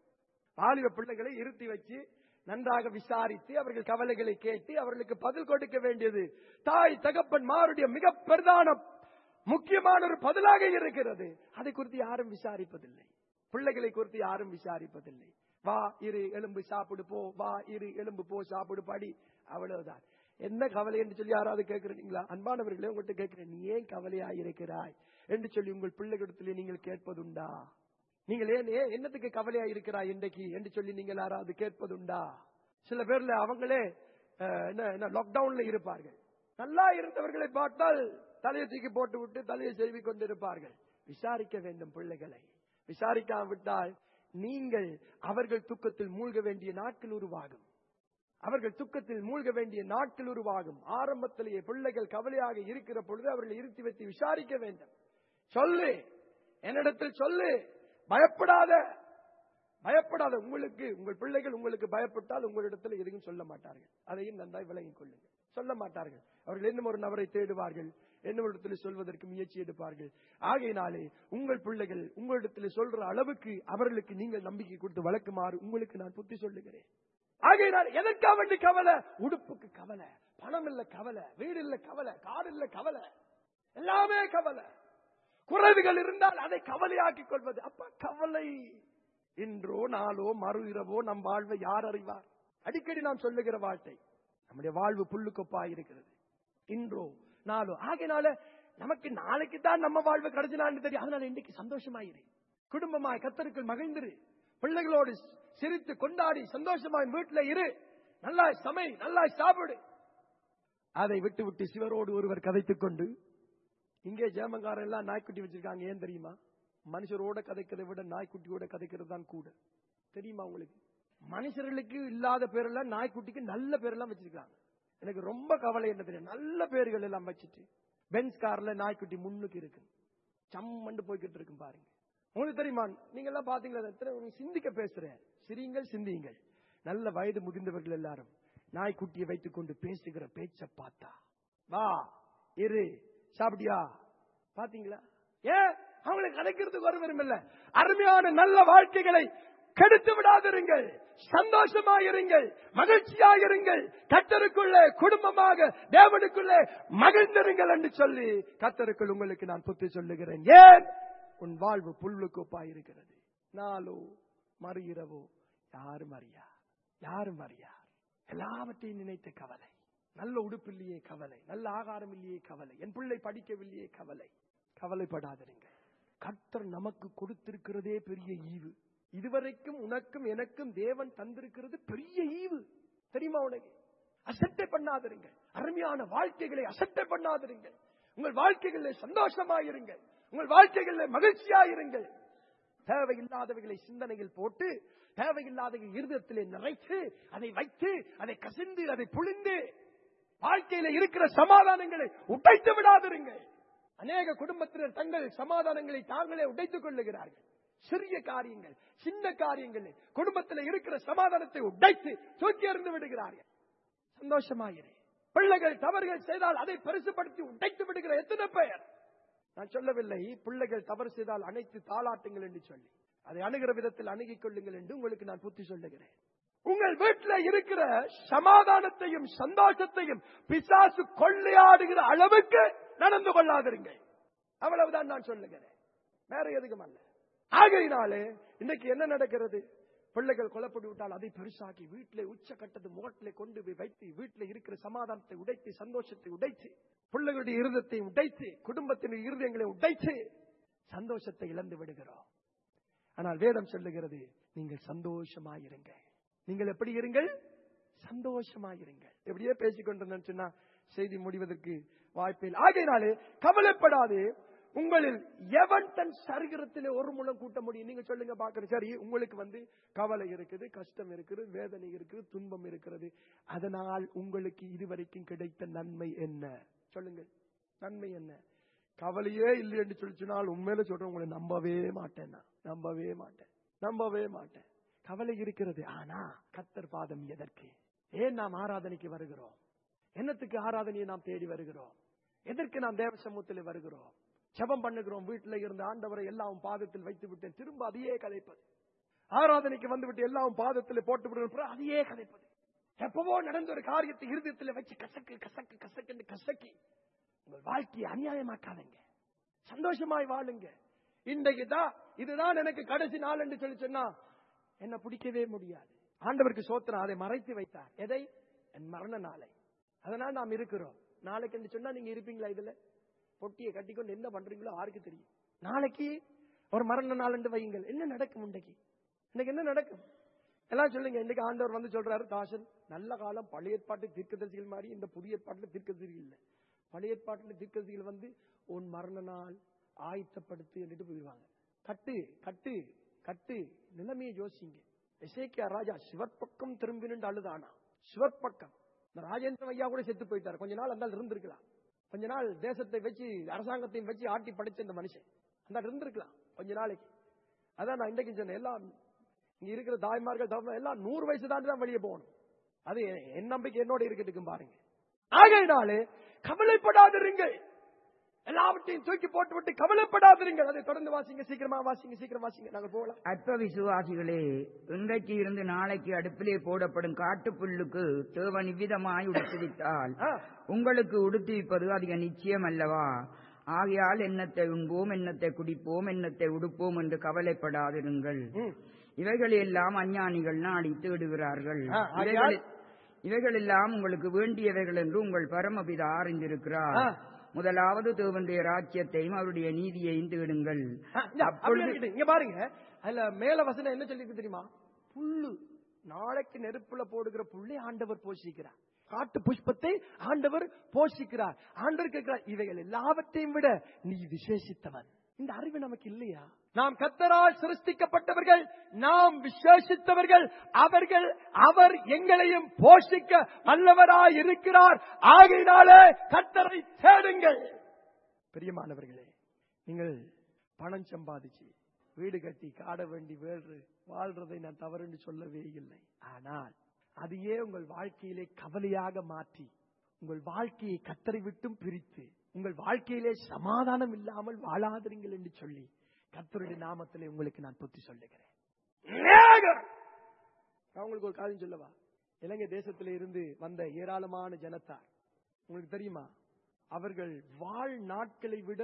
வாலிப பிள்ளைகளை இருத்தி வச்சு நன்றாக விசாரித்து அவர்கள் கவலைகளை கேட்டு அவர்களுக்கு பதில் கொடுக்க வேண்டியது தாய் தகப்பன் மாருடைய மிக பிரதான முக்கியமான ஒரு பதிலாக இருக்கிறது அதை குறித்து யாரும் விசாரிப்பதில்லை பிள்ளைகளை குறித்து யாரும் விசாரிப்பதில்லை வா இரு எலும்பு சாப்பிடு போ வா இரு எலும்பு போ சாப்பிடு படி அவ்வளவுதான் என்ன கவலை என்று சொல்லி யாராவது கேட்கிறீங்களா அன்பானவர்களே உங்கள்கிட்ட கேட்கிறேன் நீ ஏன் கவலையாய் இருக்கிறாய் என்று சொல்லி உங்கள் பிள்ளைகளிடத்திலே நீங்கள் கேட்பதுண்டா நீங்கள் ஏன் ஏன் என்னத்துக்கு கவலையா இருக்கிறாய் இன்றைக்கு என்று சொல்லி நீங்கள் யாராவது கேட்பதுண்டா சில பேர்ல அவங்களே அஹ், என்ன என்ன லாக்டவுன்ல இருப்பார்கள் நல்லா இருந்தவர்களை பார்த்தால் தலையை தூக்கி போட்டு விட்டு தலையை செல்வி கொண்டிருப்பார்கள் விசாரிக்க வேண்டும் பிள்ளைகளை விசாரிக்காவிட்டால் நீங்கள் அவர்கள் துக்கத்தில் மூழ்க வேண்டிய நாட்கள் உருவாகும் அவர்கள் துக்கத்தில் மூழ்க வேண்டிய நாட்கள் உருவாகும் ஆரம்பத்திலேயே பிள்ளைகள் கவலையாக இருக்கிற பொழுது அவர்கள் இருத்தி வைத்து விசாரிக்க வேண்டும் சொல்லு என்னிடத்தில் சொல்லு பயப்படாத பயப்படாத உங்களுக்கு உங்கள் பிள்ளைகள் உங்களுக்கு பயப்பட்டால் உங்களிடத்தில் எதுவும் சொல்ல மாட்டார்கள் அதையும் நன்றாய் விளங்கிக் கொள்ளுங்கள் சொல்ல மாட்டார்கள் அவர்கள் இன்னும் ஒரு நபரை தேடுவார்கள் இன்னும் ஒரு இடத்தில் சொல்வதற்கு முயற்சி எடுப்பார்கள் ஆகையினாலே உங்கள் பிள்ளைகள் உங்களிடத்தில் சொல்ற அளவுக்கு அவர்களுக்கு நீங்கள் நம்பிக்கை கொடுத்து வளர்க்குமாறு உங்களுக்கு நான் புத்தி சொல்லுகிறேன் ஆகையினால் எதற்கா வேண்டி கவலை உடுப்புக்கு கவலை பணம் இல்ல கவலை வீடு இல்ல கவலை காடு இல்ல கவலை எல்லாமே கவலை குறைவுகள் இருந்தால் அதை கவலையாக்கிக் கொள்வது அப்ப கவலை இன்றோ நாளோ மறு இரவோ நம் வாழ்வை யார் அறிவார் அடிக்கடி நாம் சொல்லுகிற வாழ்க்கை நம்முடைய வாழ்வு புல்லுக்கொப்பா இருக்கிறது இன்றோ நாளோ ஆகையினால நமக்கு நாளைக்கு தான் நம்ம வாழ்வு கிடைச்சினான்னு தெரியும் அதனால இன்னைக்கு சந்தோஷமாயிரு குடும்பமாய் கத்தருக்குள் மகிழ்ந்திரு பிள்ளைகளோடு சிரித்து கொண்டாடி சந்தோஷமாய் வீட்டுல இரு நல்லா சமை நல்லா சாப்பிடு அதை விட்டு விட்டு சிவரோடு ஒருவர் கதைத்துக் கொண்டு இங்கே ஜேமங்காரன் எல்லாம் நாய்க்குட்டி வச்சிருக்காங்க ஏன் தெரியுமா மனுஷரோட கதைக்கிறதை விட நாய்க்குட்டியோட கதைக்கிறது தான் கூட தெரியுமா உங்களுக்கு மனுஷர்களுக்கு இல்லாத பேரெல்லாம் நாய்க்குட்டிக்கு நல்ல பேரெல்லாம் வச்சிருக்காங்க எனக்கு ரொம்ப கவலை என்ன தெரியும் நல்ல பேர்கள் எல்லாம் வச்சுட்டு பென்ஸ் கார்ல நாய்க்குட்டி முன்னுக்கு இருக்கு சம்மண்டு போய்கிட்டு இருக்கும் பாருங்க உங்களுக்கு தெரியுமா நீங்க எல்லாம் பாத்தீங்களா எத்தனை நீங்க சிந்திக்க பேசுறேன் சிரியுங்கள் சிந்தியுங்கள் நல்ல வயது முதிர்ந்தவர்கள் எல்லாரும் நாய்க்குட்டியை வைத்துக் கொண்டு பேசுகிற பேச்ச பார்த்தா வா இரு சாப்பிட்டியா பாத்தீங்களா ஏன் அவங்களுக்கு கதைக்கிறதுக்கு ஒரு விரும்பம் இல்ல அருமையான நல்ல வாழ்க்கைகளை கெடுத்து விடாதிருங்கள் சந்தோஷமாயிருங்கள் மகிழ்ச்சியாயிருங்கள் கத்தருக்குள்ளே குடும்பமாக தேவனுக்குள்ளே மகிழ்ந்திருங்கள் என்று சொல்லி கத்தருக்குள் உங்களுக்கு நான் புத்தி சொல்லுகிறேன் ஏன் உன் வாழ்வு புல்லுக்குப்பா இருக்கிறது நாளோ மறு இரவோ யாரும் அறியா யாரும் அறியா எல்லாவற்றையும் நினைத்த கவலை நல்ல உடுப்பு இல்லையே கவலை நல்ல ஆகாரம் இல்லையே கவலை என் பிள்ளை படிக்கவில்லையே கவலை கவலைப்படாதிருங்கள் கர்த்தர் நமக்கு கொடுத்திருக்கிறதே பெரிய ஈவு இதுவரைக்கும் உனக்கும் எனக்கும் தேவன் தந்திருக்கிறது பெரிய ஈவு தெரியுமா உனக்கு அசட்டை பண்ணாதிருங்கள் அருமையான வாழ்க்கைகளை அசட்டை பண்ணாதிருங்கள் உங்கள் வாழ்க்கைகளில் சந்தோஷமாயிருங்கள் உங்கள் வாழ்க்கைகளில் மகிழ்ச்சியாயிருங்கள் தேவையில்லாதவைகளை சிந்தனையில் போட்டு தேவையில்லாதவை இருதயத்திலே நிறைத்து அதை வைத்து அதை கசிந்து அதை புழிந்து வாழ்க்கையில இருக்கிற சமாதானங்களை உடைத்து விடாதிருங்கள் அநேக குடும்பத்தினர் தங்கள் சமாதானங்களை தாங்களே உடைத்துக் கொள்ளுகிறார்கள் சிறிய காரியங்கள் சின்ன காரியங்கள் குடும்பத்தில் இருக்கிற சமாதானத்தை உடைத்து தூக்கி எறிந்து விடுகிறார்கள் சந்தோஷமாயிரு பிள்ளைகள் தவறுகள் செய்தால் அதை பரிசுப்படுத்தி உடைத்து விடுகிற எத்தனை பெயர் நான் சொல்லவில்லை பிள்ளைகள் தவறு செய்தால் அனைத்து தாளாட்டுங்கள் என்று சொல்லி அதை அணுகிற விதத்தில் அணுகிக் கொள்ளுங்கள் என்று உங்களுக்கு நான் புத்தி சொல்லுகிறேன் உங்கள் வீட்டில் இருக்கிற சமாதானத்தையும் சந்தோஷத்தையும் பிசாசு கொள்ளையாடுகிற அளவுக்கு நடந்து கொள்ளாதிருங்கள் அவ்வளவுதான் நான் சொல்லுகிறேன் வேற எதுக்கும் அல்ல ஆகையினாலே இன்னைக்கு என்ன நடக்கிறது பிள்ளைகள் கொலப்பட்டு விட்டால் அதை பெருசாக்கி வீட்டிலே உச்ச கட்டது முகட்டிலே கொண்டு போய் வைத்து வீட்டில் இருக்கிற சமாதானத்தை உடைத்து சந்தோஷத்தை உடைத்து பிள்ளைகளுடைய இருதத்தை உடைத்து குடும்பத்தின் இருதயங்களை உடைத்து சந்தோஷத்தை இழந்து விடுகிறோம் ஆனால் வேதம் சொல்லுகிறது நீங்கள் சந்தோஷமாயிருங்க நீங்கள் எப்படி இருங்கள் சந்தோஷமாயிருங்கள் எப்படியே பேசிக்கொண்டிருந்தேன்னு சொன்னா செய்தி முடிவதற்கு வாய்ப்பில்லை ஆகையினாலே கவலைப்படாதே உங்களில் எவன் தன் சரீரத்திலே ஒரு முழம் கூட்ட முடியும் நீங்க சொல்லுங்க பாக்குறேன் சரி உங்களுக்கு வந்து கவலை இருக்குது கஷ்டம் இருக்குது வேதனை இருக்குது துன்பம் இருக்கிறது அதனால் உங்களுக்கு இதுவரைக்கும் கிடைத்த நன்மை என்ன சொல்லுங்க நன்மை என்ன கவலையே இல்லை என்று சொல்லி சொன்னால் உண்மையில சொல்றேன் உங்களை நம்பவே மாட்டேன் நான். நம்பவே மாட்டேன் நம்பவே மாட்டேன் கவலை இருக்கிறது ஆனா கத்தர் பாதம் எதற்கு ஏன் நாம் ஆராதனைக்கு வருகிறோம் என்னத்துக்கு ஆராதனையை நாம் தேடி வருகிறோம் எதற்கு நாம் தேவ சமூகத்தில் வருகிறோம் ஜெபம் பண்ணுகிறோம் வீட்டில் இருந்த ஆண்டவரை எல்லாம் பாதத்தில் வைத்து விட்டேன் திரும்ப அதையே கதைப்பது ஆராதனைக்கு வந்துவிட்டு எல்லாம் பாதத்தில் போட்டு விடுகிறோம் அதையே கதைப்பது எப்பவோ நடந்த ஒரு காரியத்தை இருதயத்தில் வச்சு கசக்கு கசக்கு கசக்கு கசக்கி உங்கள் வாழ்க்கையை அநியாயமாக்காதீங்க சந்தோஷமாய் வாழுங்க இன்றைக்கு தான் இதுதான் எனக்கு கடைசி நாள் என்று சொல்லி சொன்னா என்ன பிடிக்கவே முடியாது ஆண்டவருக்கு சோத்திரம் அதை மறைத்து வைத்தார் எதை என் மரண நாளை அதனால் நாம் இருக்கிறோம் நாளைக்கு என்று சொன்னா நீங்க இருப்பீங்களா இதுல பொட்டியை கட்டிக்கொண்டு என்ன பண்றீங்களோ யாருக்கு தெரியும் நாளைக்கு ஒரு மரண நாள் என்று வையுங்கள் என்ன நடக்கும் இன்றைக்கு இன்னைக்கு என்ன நடக்கும் எல்லாம் சொல்லுங்க இன்னைக்கு ஆண்டவர் வந்து சொல்றாரு தாசன் நல்ல காலம் பழைய ஏற்பாட்டு தீர்க்கதரிசிகள் மாதிரி இந்த புதிய ஏற்பாட்டுல தீர்க்கதரிசிகள் இல்ல பழைய ஏற்பாட்டுல தீர்க்கதரிசிகள் வந்து உன் மரண நாள் ஆயத்தப்படுத்து என்று போயிடுவாங்க கட்டு கட்டு கட்டு நிலைமையை யோசிங்க எசேக்கியா ராஜா சிவற்பக்கம் திரும்பி நின்று அழுதானா சிவற்பக்கம் இந்த ராஜேந்திரன் ஐயா கூட செத்து போயிட்டார் கொஞ்ச நாள் அந்த ஆள் இருந்திருக்கலாம் கொஞ்ச நாள் தேசத்தை வச்சு அரசாங்கத்தையும் வச்சு ஆட்டி படைச்ச இந்த மனுஷன் அந்த ஆள் இருந்திருக்கலாம் கொஞ்ச நாளைக்கு அதான் நான் இன்றைக்கு சொன்னேன் எல்லாம் இங்க இருக்கிற தாய்மார்கள் தகவல் எல்லாம் நூறு வயசு தாண்டி தான் வெளியே போகணும் அது என் என் நம்பிக்கை என்னோட இருக்கட்டுக்கும் பாருங்க ஆகையினாலே கவலைப்படாதிருங்கள் எல்லாவற்றையும் தூக்கி போட்டு விட்டு கவலைப்படாதிருங்கள் அதை தொடர்ந்து வாசிங்க சீக்கிரமா வாசிங்க சீக்கிரம் வாசிங்க நாங்கள் போகலாம் அற்ப விசுவாசிகளே இன்றைக்கு இருந்து நாளைக்கு அடுப்பிலே போடப்படும் காட்டுப்புல்லுக்கு தேவன் இவ்விதமாய் உடுத்துவித்தால் ஆ, உங்களுக்கு உடுத்துவிப்பது அதிக நிச்சயம் அல்லவா ஆகையால் எண்ணத்தை உண்போம் எண்ணத்தை குடிப்போம் எண்ணத்தை உடுப்போம் என்று கவலைப்படாதிருங்கள் ம். இவைகளெல்லாம் அஞ்ஞானிகள் நாடி தேடுகிறார்கள் ஆ, ஆகையால்? இவைகளில்- இவைகளெல்லாம் உங்களுக்கு வேண்டியவைகள் என்று உங்கள் பரமபிதா அறிந்திருக்கிறார் ஆ. முதலாவது தேவனுடைய ராஜ்யத்தையும் அவருடைய நீதியையும் தேடுங்கள் ஆ, இங்க, அப்படியே இருக்கட்டும். இங்க பாருங்க அதுல மேல வசனம் என்ன சொல்லி தெரியுமா புல்லு நாளைக்கு நெருப்புல போடுகிற புல்லை ஆண்டவர் போஷிக்கிறார் காட்டு புஷ்பத்தை ஆண்டவர் போஷிக்கிறார் ஆண்டவர் கேட்கிறார் இவைகள் எல்லாவற்றையும் விட நீ விசேஷித்தவன் இந்த அறிவு நமக்கு இல்லையா நாம் கத்தரால் சிருஷ்டிக்கப்பட்டவர்கள் நாம் விசேஷித்தவர்கள் அவர்கள் அவர் எங்களையும் போஷிக்க வல்லவராய் இருக்கிறார் ஆகையினாலே கத்தரை தேடுங்கள் பிரியமானவர்களே நீங்கள் பணம் சம்பாதிச்சு வீடு கட்டி காட வேண்டி வேறு வாழ்றதை நான் தவறுன்னு சொல்லவே இல்லை ஆனால் அதையே உங்கள் வாழ்க்கையிலே கவலையாக மாற்றி உங்கள் வாழ்க்கையை கத்தரை விட்டும் பிரித்து உங்கள் வாழ்க்கையிலே சமாதானம் இல்லாமல் வாழாதிருங்கள் என்று சொல்லி கத்தருடைய நாமத்திலே உங்களுக்கு நான் புத்தி சொல்லுகிறேன் நேகர்! நான் உங்களுக்கு ஒரு காரியம் சொல்லவா இலங்கை தேசத்திலே இருந்து வந்த ஏராளமான ஜனத்தார் உங்களுக்கு தெரியுமா அவர்கள் வாழ் நாட்களை விட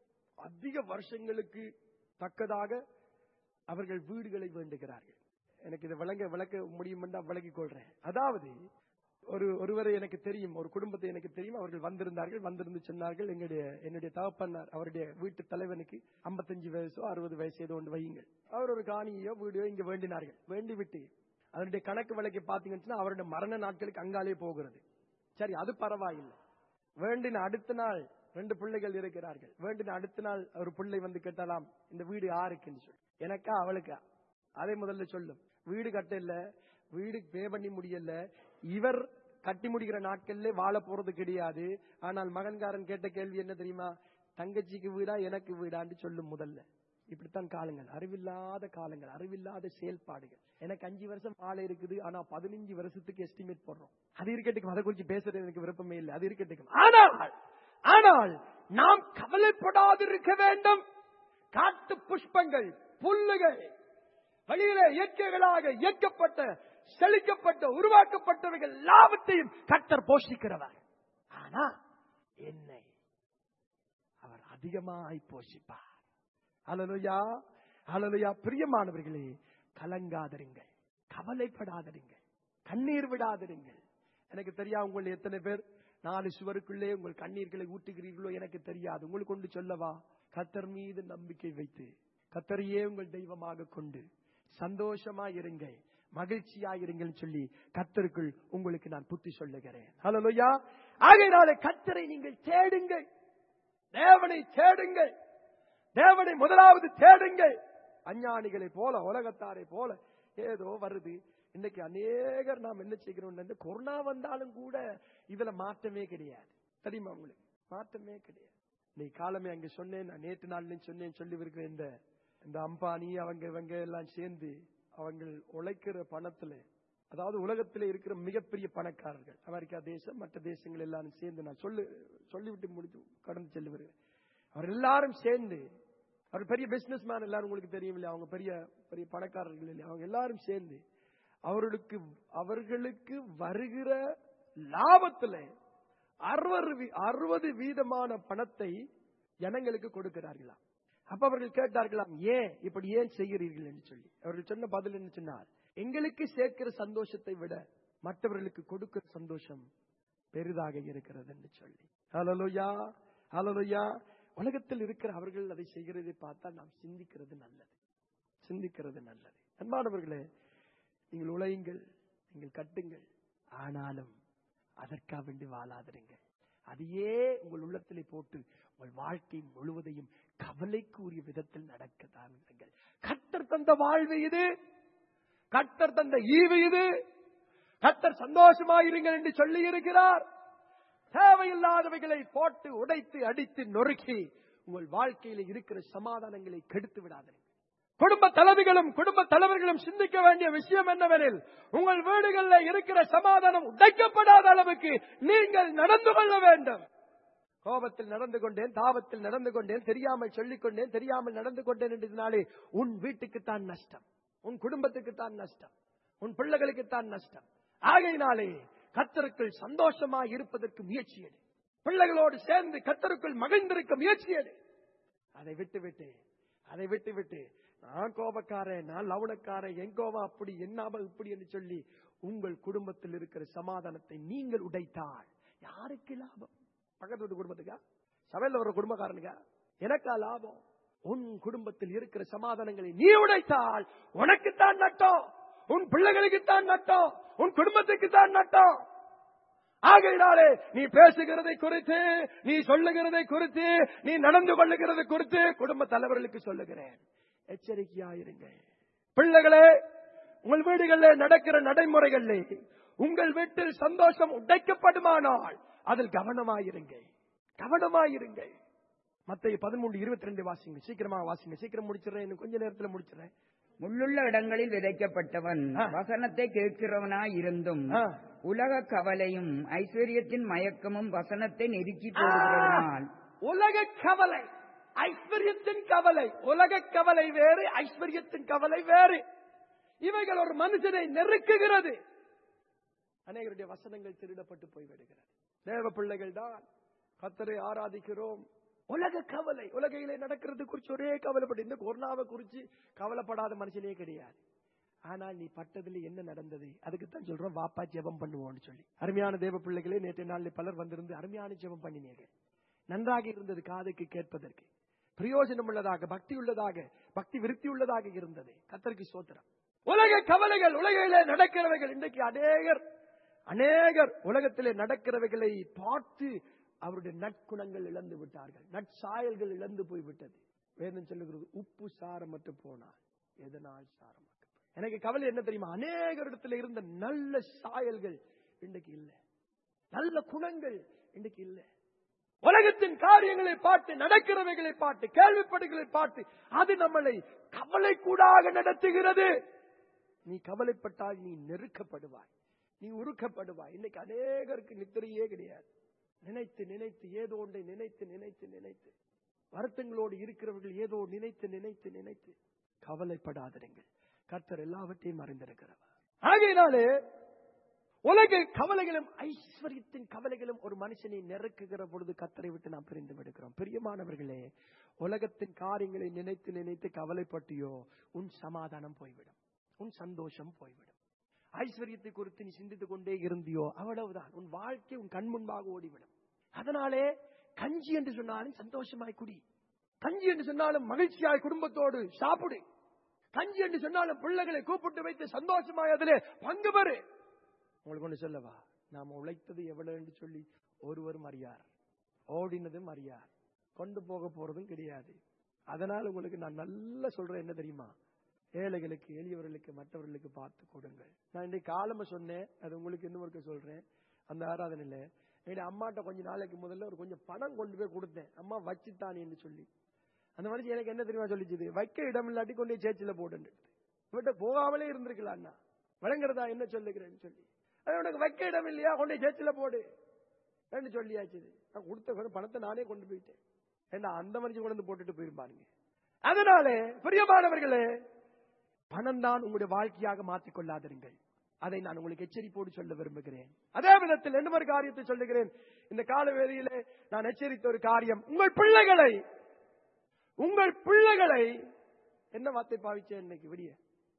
அதிக வருஷங்களுக்கு தக்கதாக அவர்கள் வீடுகளை வேண்டுகிறார்கள் எனக்கு இதை விளங்க விளக்க முடியும் என்றா விளக்கிக் கொள்றேன் அதாவது ஒரு ஒருவரை எனக்கு தெரியும் ஒரு குடும்பத்தை எனக்கு தெரியும் அவர்கள் வந்திருந்தார்கள் வந்திருந்து சொன்னார்கள் எங்களுடைய என்னுடைய தகப்பனார் அவருடைய வீட்டு தலைவனுக்கு 55 வயசோ அறுபது வயசு ஏதோ ஒன்று வையுங்கள் அவர் ஒரு காணியோ வீடியோ இங்க வேண்டினார்கள் வேண்டி விட்டு அதனுடைய கணக்கு வழக்கை பார்த்தீங்கன்னு சொன்னா அவருடைய மரண நாட்களுக்கு அங்காலே போகிறது சரி அது பரவாயில்லை வேண்டின அடுத்த நாள் ரெண்டு பிள்ளைகள் இருக்கிறார்கள் வேண்டின அடுத்த நாள் ஒரு பிள்ளை வந்து கேட்டாலாம் இந்த வீடு யாருக்குன்னு சொல்லி எனக்கா அவளுக்கா அதை முதல்ல சொல்லும் வீடு கட்ட இல்ல வீடு பே பண்ணி முடியல இவர் கட்டி முடிக்கிற நாட்கள்ல வாழ போறது கிடையாது ஆனால் மகன்காரன் கேட்ட கேள்வி என்ன தெரியுமா தங்கச்சிக்கு வீடா எனக்கு வீடான்னு சொல்லும் முதல்ல இப்படித்தான் காலங்கள் அறிவில்லாத காலங்கள் அறிவில்லாத செயல்பாடுகள் எனக்கு அஞ்சு வருஷம் ஆளை இருக்குது ஆனா பதினஞ்சு வருஷத்துக்கு எஸ்டிமேட் போடுறோம் அது இருக்கட்டுக்கும் அதை குறித்து பேசுறது எனக்கு விருப்பமே இல்லை அது இருக்கட்டுக்கும் ஆனால் ஆனால் நாம் கவலைப்படாதிருக்க வேண்டும் காட்டு புஷ்பங்கள் புல்லுகள் வழியிலே இயற்கைகளாக இயக்கப்பட்ட செழிக்கப்பட்ட உருவாக்கப்பட்டவைகள் எல்லாவற்றையும் கத்தர் போஷிக்கிறவர் ஆனா என்னை அவர் அதிகமாய் போஷிப்பார் அலலுயா அலலுயா பிரியமானவர்களே கலங்காதிருங்கள் கவலைப்படாதிருங்கள் கண்ணீர் விடாதிருங்கள் எனக்கு தெரியா உங்கள் எத்தனை பேர் நாலு சுவருக்குள்ளே உங்கள் கண்ணீர்களை ஊட்டுகிறீர்களோ எனக்கு தெரியாது உங்களுக்கு கொண்டு சொல்லவா கத்தர் மீது நம்பிக்கை வைத்து கத்தரையே உங்கள் தெய்வமாக கொண்டு சந்தோஷமா இருங்க மகிழ்ச்சியாயிருங்கள் சொல்லி கத்தருக்குள் உங்களுக்கு நான் புத்தி சொல்லுகிறேன் ஹalleluya ஆகையினாலே கத்தரை நீங்கள் தேடுங்கள் தேவனை தேடுங்கள் தேவனை முதலாவது தேடுங்கள் அஞ்ஞானிகளை போல உலகத்தாரை போல ஏதோ வருது இன்னைக்கு அநேகர் நாம் என்ன செய்கிறோம் இந்த கொரோனா வந்தாலும் கூட இதுல மாற்றமே கிடையாது தெரியுமா உங்களுக்கு மாற்றமே கிடையாது நீ காலமே அங்க சொன்னேன் நான் நேற்று நாள்லயும் சொன்னேன் சொல்லி இருக்கிற இந்த இந்த அம்பானி அவங்க இவங்க எல்லாம் சேர்ந்து அவங்க உழைக்கிற பணத்துல அதாவது உலகத்திலே இருக்கிற மிகப்பெரிய பணக்காரர்கள் அமெரிக்கா தேசம் மற்ற தேசங்கள் எல்லாரும் சேர்ந்து நான் சொல்லு சொல்லிவிட்டு முடித்து கடந்து செல்லு வருகிறேன் அவர் எல்லாரும் சேர்ந்து அவர் பெரிய பிசினஸ் மேன் எல்லாரும் உங்களுக்கு தெரியும் இல்லையா அவங்க பெரிய பெரிய பணக்காரர்கள் இல்லையா அவங்க எல்லாரும் சேர்ந்து அவர்களுக்கு அவர்களுக்கு வருகிற லாபத்துல அறுபது வீ- அறுபது வீதமான பணத்தை ஜனங்களுக்கு கொடுக்கிறார்களாம் அப்ப அவர்கள் கேட்டார்களாம் ஏன் இப்படி ஏன் செய்கிறீர்கள் என்று சொல்லி அவர்கள் சொன்ன பதில் என்ன சொன்னார் எங்களுக்கு சேர்க்கிற சந்தோஷத்தை விட மற்றவர்களுக்கு கொடுக்கிற சந்தோஷம் பெரிதாக இருக்கிறது என்று சொல்லி ஹalleluya ஹalleluya உலகத்தில் இருக்கிற அவர்கள் அதை செய்கிறதை பார்த்தா நாம் சிந்திக்கிறது நல்லது சிந்திக்கிறது நல்லது அன்பானவர்களே நீங்கள் உழையுங்கள் நீங்கள் கட்டுங்கள் ஆனாலும் அதற்காக வேண்டி வாழாதிருங்கள் அதையே உங்கள் உள்ளத்திலே போட்டு உங்கள் வாழ்க்கை முழுவதையும் கவலைக்குரிய விதத்தில் நடக்கத்தான் இருங்கள் கத்தர் தந்த வாழ்வு இது கத்தர் தந்த ஈவு இது கத்தர் சந்தோஷமாயிருங்கள் என்று சொல்லி இருக்கிறார் தேவையில்லாதவைகளை போட்டு உடைத்து அடித்து நொறுக்கி உங்கள் வாழ்க்கையில இருக்கிற சமாதானங்களை கெடுத்து விடாதீர்கள் குடும்ப தலைவிகளும் குடும்ப தலைவர்களும் சிந்திக்க வேண்டிய விஷயம் என்னவெனில் உங்கள் வீடுகளில் இருக்கிற சமாதானம் உடைக்கப்படாத அளவுக்கு நீங்கள் நடந்து கொள்ள வேண்டும் கோபத்தில் நடந்து கொண்டேன் தாபத்தில் நடந்து கொண்டேன் தெரியாமல் சொல்லிக் கொண்டேன் தெரியாமல் நடந்து கொண்டேன் என்றதினாலே உன் வீட்டுக்குத்தான் நஷ்டம் உன் குடும்பத்துக்குத்தான் நஷ்டம் உன் பிள்ளைகளுக்குத்தான் நஷ்டம் ஆகையினாலே கத்தருக்குள் சந்தோஷமாய் இருப்பதற்கு முயற்சி எடு பிள்ளைகளோடு சேர்ந்து கத்தருக்குள் மகிழ்ந்திருக்க முயற்சி எடு அதை விட்டு விட்டு அதை விட்டு விட்டு நான் கோபக்காரன் நான் லவணக்காரன் என் கோபம் அப்படி என்னாம இப்படி என்று சொல்லி உங்கள் குடும்பத்தில் இருக்கிற சமாதானத்தை நீங்கள் உடைத்தால் யாருக்கு லாபம் பக்கத்து வீட்டு குடும்பத்துக்கா சபையில ஒரு குடும்பக்காரனுக்கா எனக்கா லாபம் உன் குடும்பத்தில் இருக்கிற சமாதானங்களை நீ உடைத்தால் உனக்குத்தான் நட்டம் உன் பிள்ளைகளுக்குத்தான் நட்டம் உன் குடும்பத்துக்குத்தான் நட்டம் ஆகையினாலே நீ பேசுகிறதை குறித்து நீ சொல்லுகிறதை குறித்து நீ நடந்து கொள்ளுகிறதை குறித்து குடும்ப தலைவர்களுக்கு சொல்லுகிறேன் எச்சரிக்கையாயிருங்கள் பிள்ளைகளே உங்கள் வீடுகளில் நடக்கிற நடைமுறைகளில் உங்கள் வீட்டில் சந்தோஷம் உடைக்கப்படுமானால் அதில் கவனமாயிருங்கள் கவனமாயிருங்கள் மத்திய பதிமூன்று இருபத்தி ரெண்டு வாசிங்க சீக்கிரமா வாசிங்க சீக்கிரம் முடிச்சிடறேன் இன்னும் கொஞ்ச நேரத்துல முடிச்சிடறேன் முள்ளுள்ள இடங்களில் விதைக்கப்பட்டவன் ஆ. வசனத்தை கேட்கிறவனாய் இருந்தும் ஆ. உலக கவலையும் ஐஸ்வர்யத்தின் மயக்கமும் வசனத்தை நெருக்கி போடுகிறதனால் உலக கவலை ஐஸ்வர்யத்தின் கவலை உலக கவலை வேறு ஐஸ்வர்யத்தின் கவலை வேறு இவைகள் ஒரு மனுஷனை நெருக்குகிறது அநேகருடைய வசனங்கள் திருடப்பட்டு போய்விடுகிறது தேவ பிள்ளைகள் தான் கத்தரை ஆராதிக்கிறோம் உலக கவலை உலகையிலே நடக்கிறது குறித்து ஒரே கவலைப்பட்டு இந்த கொரோனாவை குறித்து கவலைப்படாத மனுஷனே கிடையாது ஆனால் நீ பட்டதில் என்ன நடந்தது அதுக்குத்தான் சொல்றோம் வாப்பா ஜெபம் பண்ணுவோம்னு சொல்லி அருமையான தேவ பிள்ளைகளே நேற்று நாளில் பலர் வந்திருந்து அருமையான ஜெபம் பண்ணினீர்கள் நன்றாக இருந்தது காதுக்கு கேட்பதற்கு பிரயோஜனம் உள்ளதாக பக்தி உள்ளதாக பக்தி விருத்தி உள்ளதாக இருந்தது கத்தருக்கு சோத்திரம் உலக கவலைகள் உலகிலே நடக்கிறவைகள் இன்றைக்கு அநேகர் அநேகர் உலகத்திலே நடக்கிறவைகளை பார்த்து அவருடைய நற்குணங்கள் இழந்து விட்டார்கள் நற்சாயல்கள் இழந்து போய்விட்டது வேதம் சொல்லுகிறது உப்பு சாரமற்று போனால் எதனால் சாரமாக்க எனக்கு கவலை என்ன தெரியுமா அநேகரிடத்துல இருந்த நல்ல சாயல்கள் இன்றைக்கு இல்லை நல்ல குணங்கள் இன்றைக்கு இல்லை உலகத்தின் காரியங்களை பார்த்து நடக்கிறவைகளை பார்த்து கேள்விப்படுகளை பார்த்து அது நம்மளை கவலைக்கூடாக நடத்துகிறது நீ கவலைப்பட்டால் நீ நெருக்கப்படுவாய் நீ உருக்கப்படுவாய் இன்னைக்கு அநேகருக்கு நித்திரையே கிடையாது நினைத்து நினைத்து ஏதோ ஒன்றை நினைத்து நினைத்து நினைத்து வருத்தங்களோடு இருக்கிறவர்கள் ஏதோ நினைத்து நினைத்து நினைத்து கவலைப்படாதிருங்கள் கர்த்தர் எல்லாவற்றையும் அறிந்திருக்கிறவர் ஆகையினாலே உலக கவலைகளும் ஐஸ்வர்யத்தின் கவலைகளும் ஒரு மனுஷனை நெருக்குகிற பொழுது கத்தரை விட்டு நாம் பிரிந்து விடுகிறோம் பிரியமானவர்களே உலகத்தின் காரியங்களை நினைத்து நினைத்து கவலைப்பட்டியோ உன் சமாதானம் போய்விடும் உன் சந்தோஷம் போய்விடும் ஐஸ்வர்யத்தை குறித்து நீ சிந்தித்துக் கொண்டே இருந்தியோ அவ்வளவுதான் உன் வாழ்க்கை உன் கண் முன்பாக ஓடிவிடும் அதனாலே கஞ்சி என்று சொன்னாலும் சந்தோஷமாய் குடி கஞ்சி என்று சொன்னாலும் மகிழ்ச்சியாய் குடும்பத்தோடு சாப்பிடு கஞ்சி என்று சொன்னாலும் பிள்ளைகளை கூப்பிட்டு வைத்து சந்தோஷமாய் அதிலே பங்கு பெறு உங்களுக்கு ஒன்று சொல்லவா நாம் உழைத்தது எவ்வளவு என்று சொல்லி ஒருவரும் அறியார் ஓடினதும் அறியார் கொண்டு போக போறதும் கிடையாது அதனால் உங்களுக்கு நான் நல்லா சொல்றேன் என்ன தெரியுமா ஏழைகளுக்கு எளியவர்களுக்கு மற்றவர்களுக்கு பார்த்து கொடுங்கள் நான் இன்றைக்கு காலம சொன்னேன் அது உங்களுக்கு இன்னும் ஒருக்க சொல்றேன் அந்த ஆராதனையில என்னுடைய அம்மாட்ட கொஞ்ச நாளைக்கு முதல்ல ஒரு கொஞ்சம் பணம் கொண்டு போய் கொடுத்தேன் அம்மா வச்சுத்தானேன்னு சொல்லி அந்த மனுஷன் எனக்கு என்ன தெரியுமா சொல்லிச்சுது வைக்க இடம் இல்லாட்டி கொண்டு போய் சேர்ச்சில போட்டு இவட்ட போகாமலே இருந்திருக்கலாம் அண்ணா விளங்குறதா என்ன சொல்லுகிறேன்னு சொல்லி அது உனக்கு வைக்க இடம் இல்லையா கொண்டு போய் சேர்ச்சில போடு என்று சொல்லியாச்சு நான் கொடுத்த வெறும் பணத்தை நானே கொண்டு போயிட்டேன் ஏண்டா அந்த மனுஷன் கொண்டு வந்து போட்டுட்டு போயிருப்பாருங்க அதனாலே பிரியமானவர்களே பணம் தான் உங்களுடைய வாழ்க்கையாக மாற்றிக் கொள்ளாதிருங்கள் அதை நான் உங்களுக்கு எச்சரிப்போடு சொல்ல விரும்புகிறேன் அதே விதத்தில் என்ன ஒரு காரியத்தை சொல்லுகிறேன் இந்த கால வேளையிலே நான் எச்சரித்த ஒரு காரியம் உங்கள் பிள்ளைகளை உங்கள் பிள்ளைகளை என்ன வார்த்தை பாவிச்சேன் இன்னைக்கு விடிய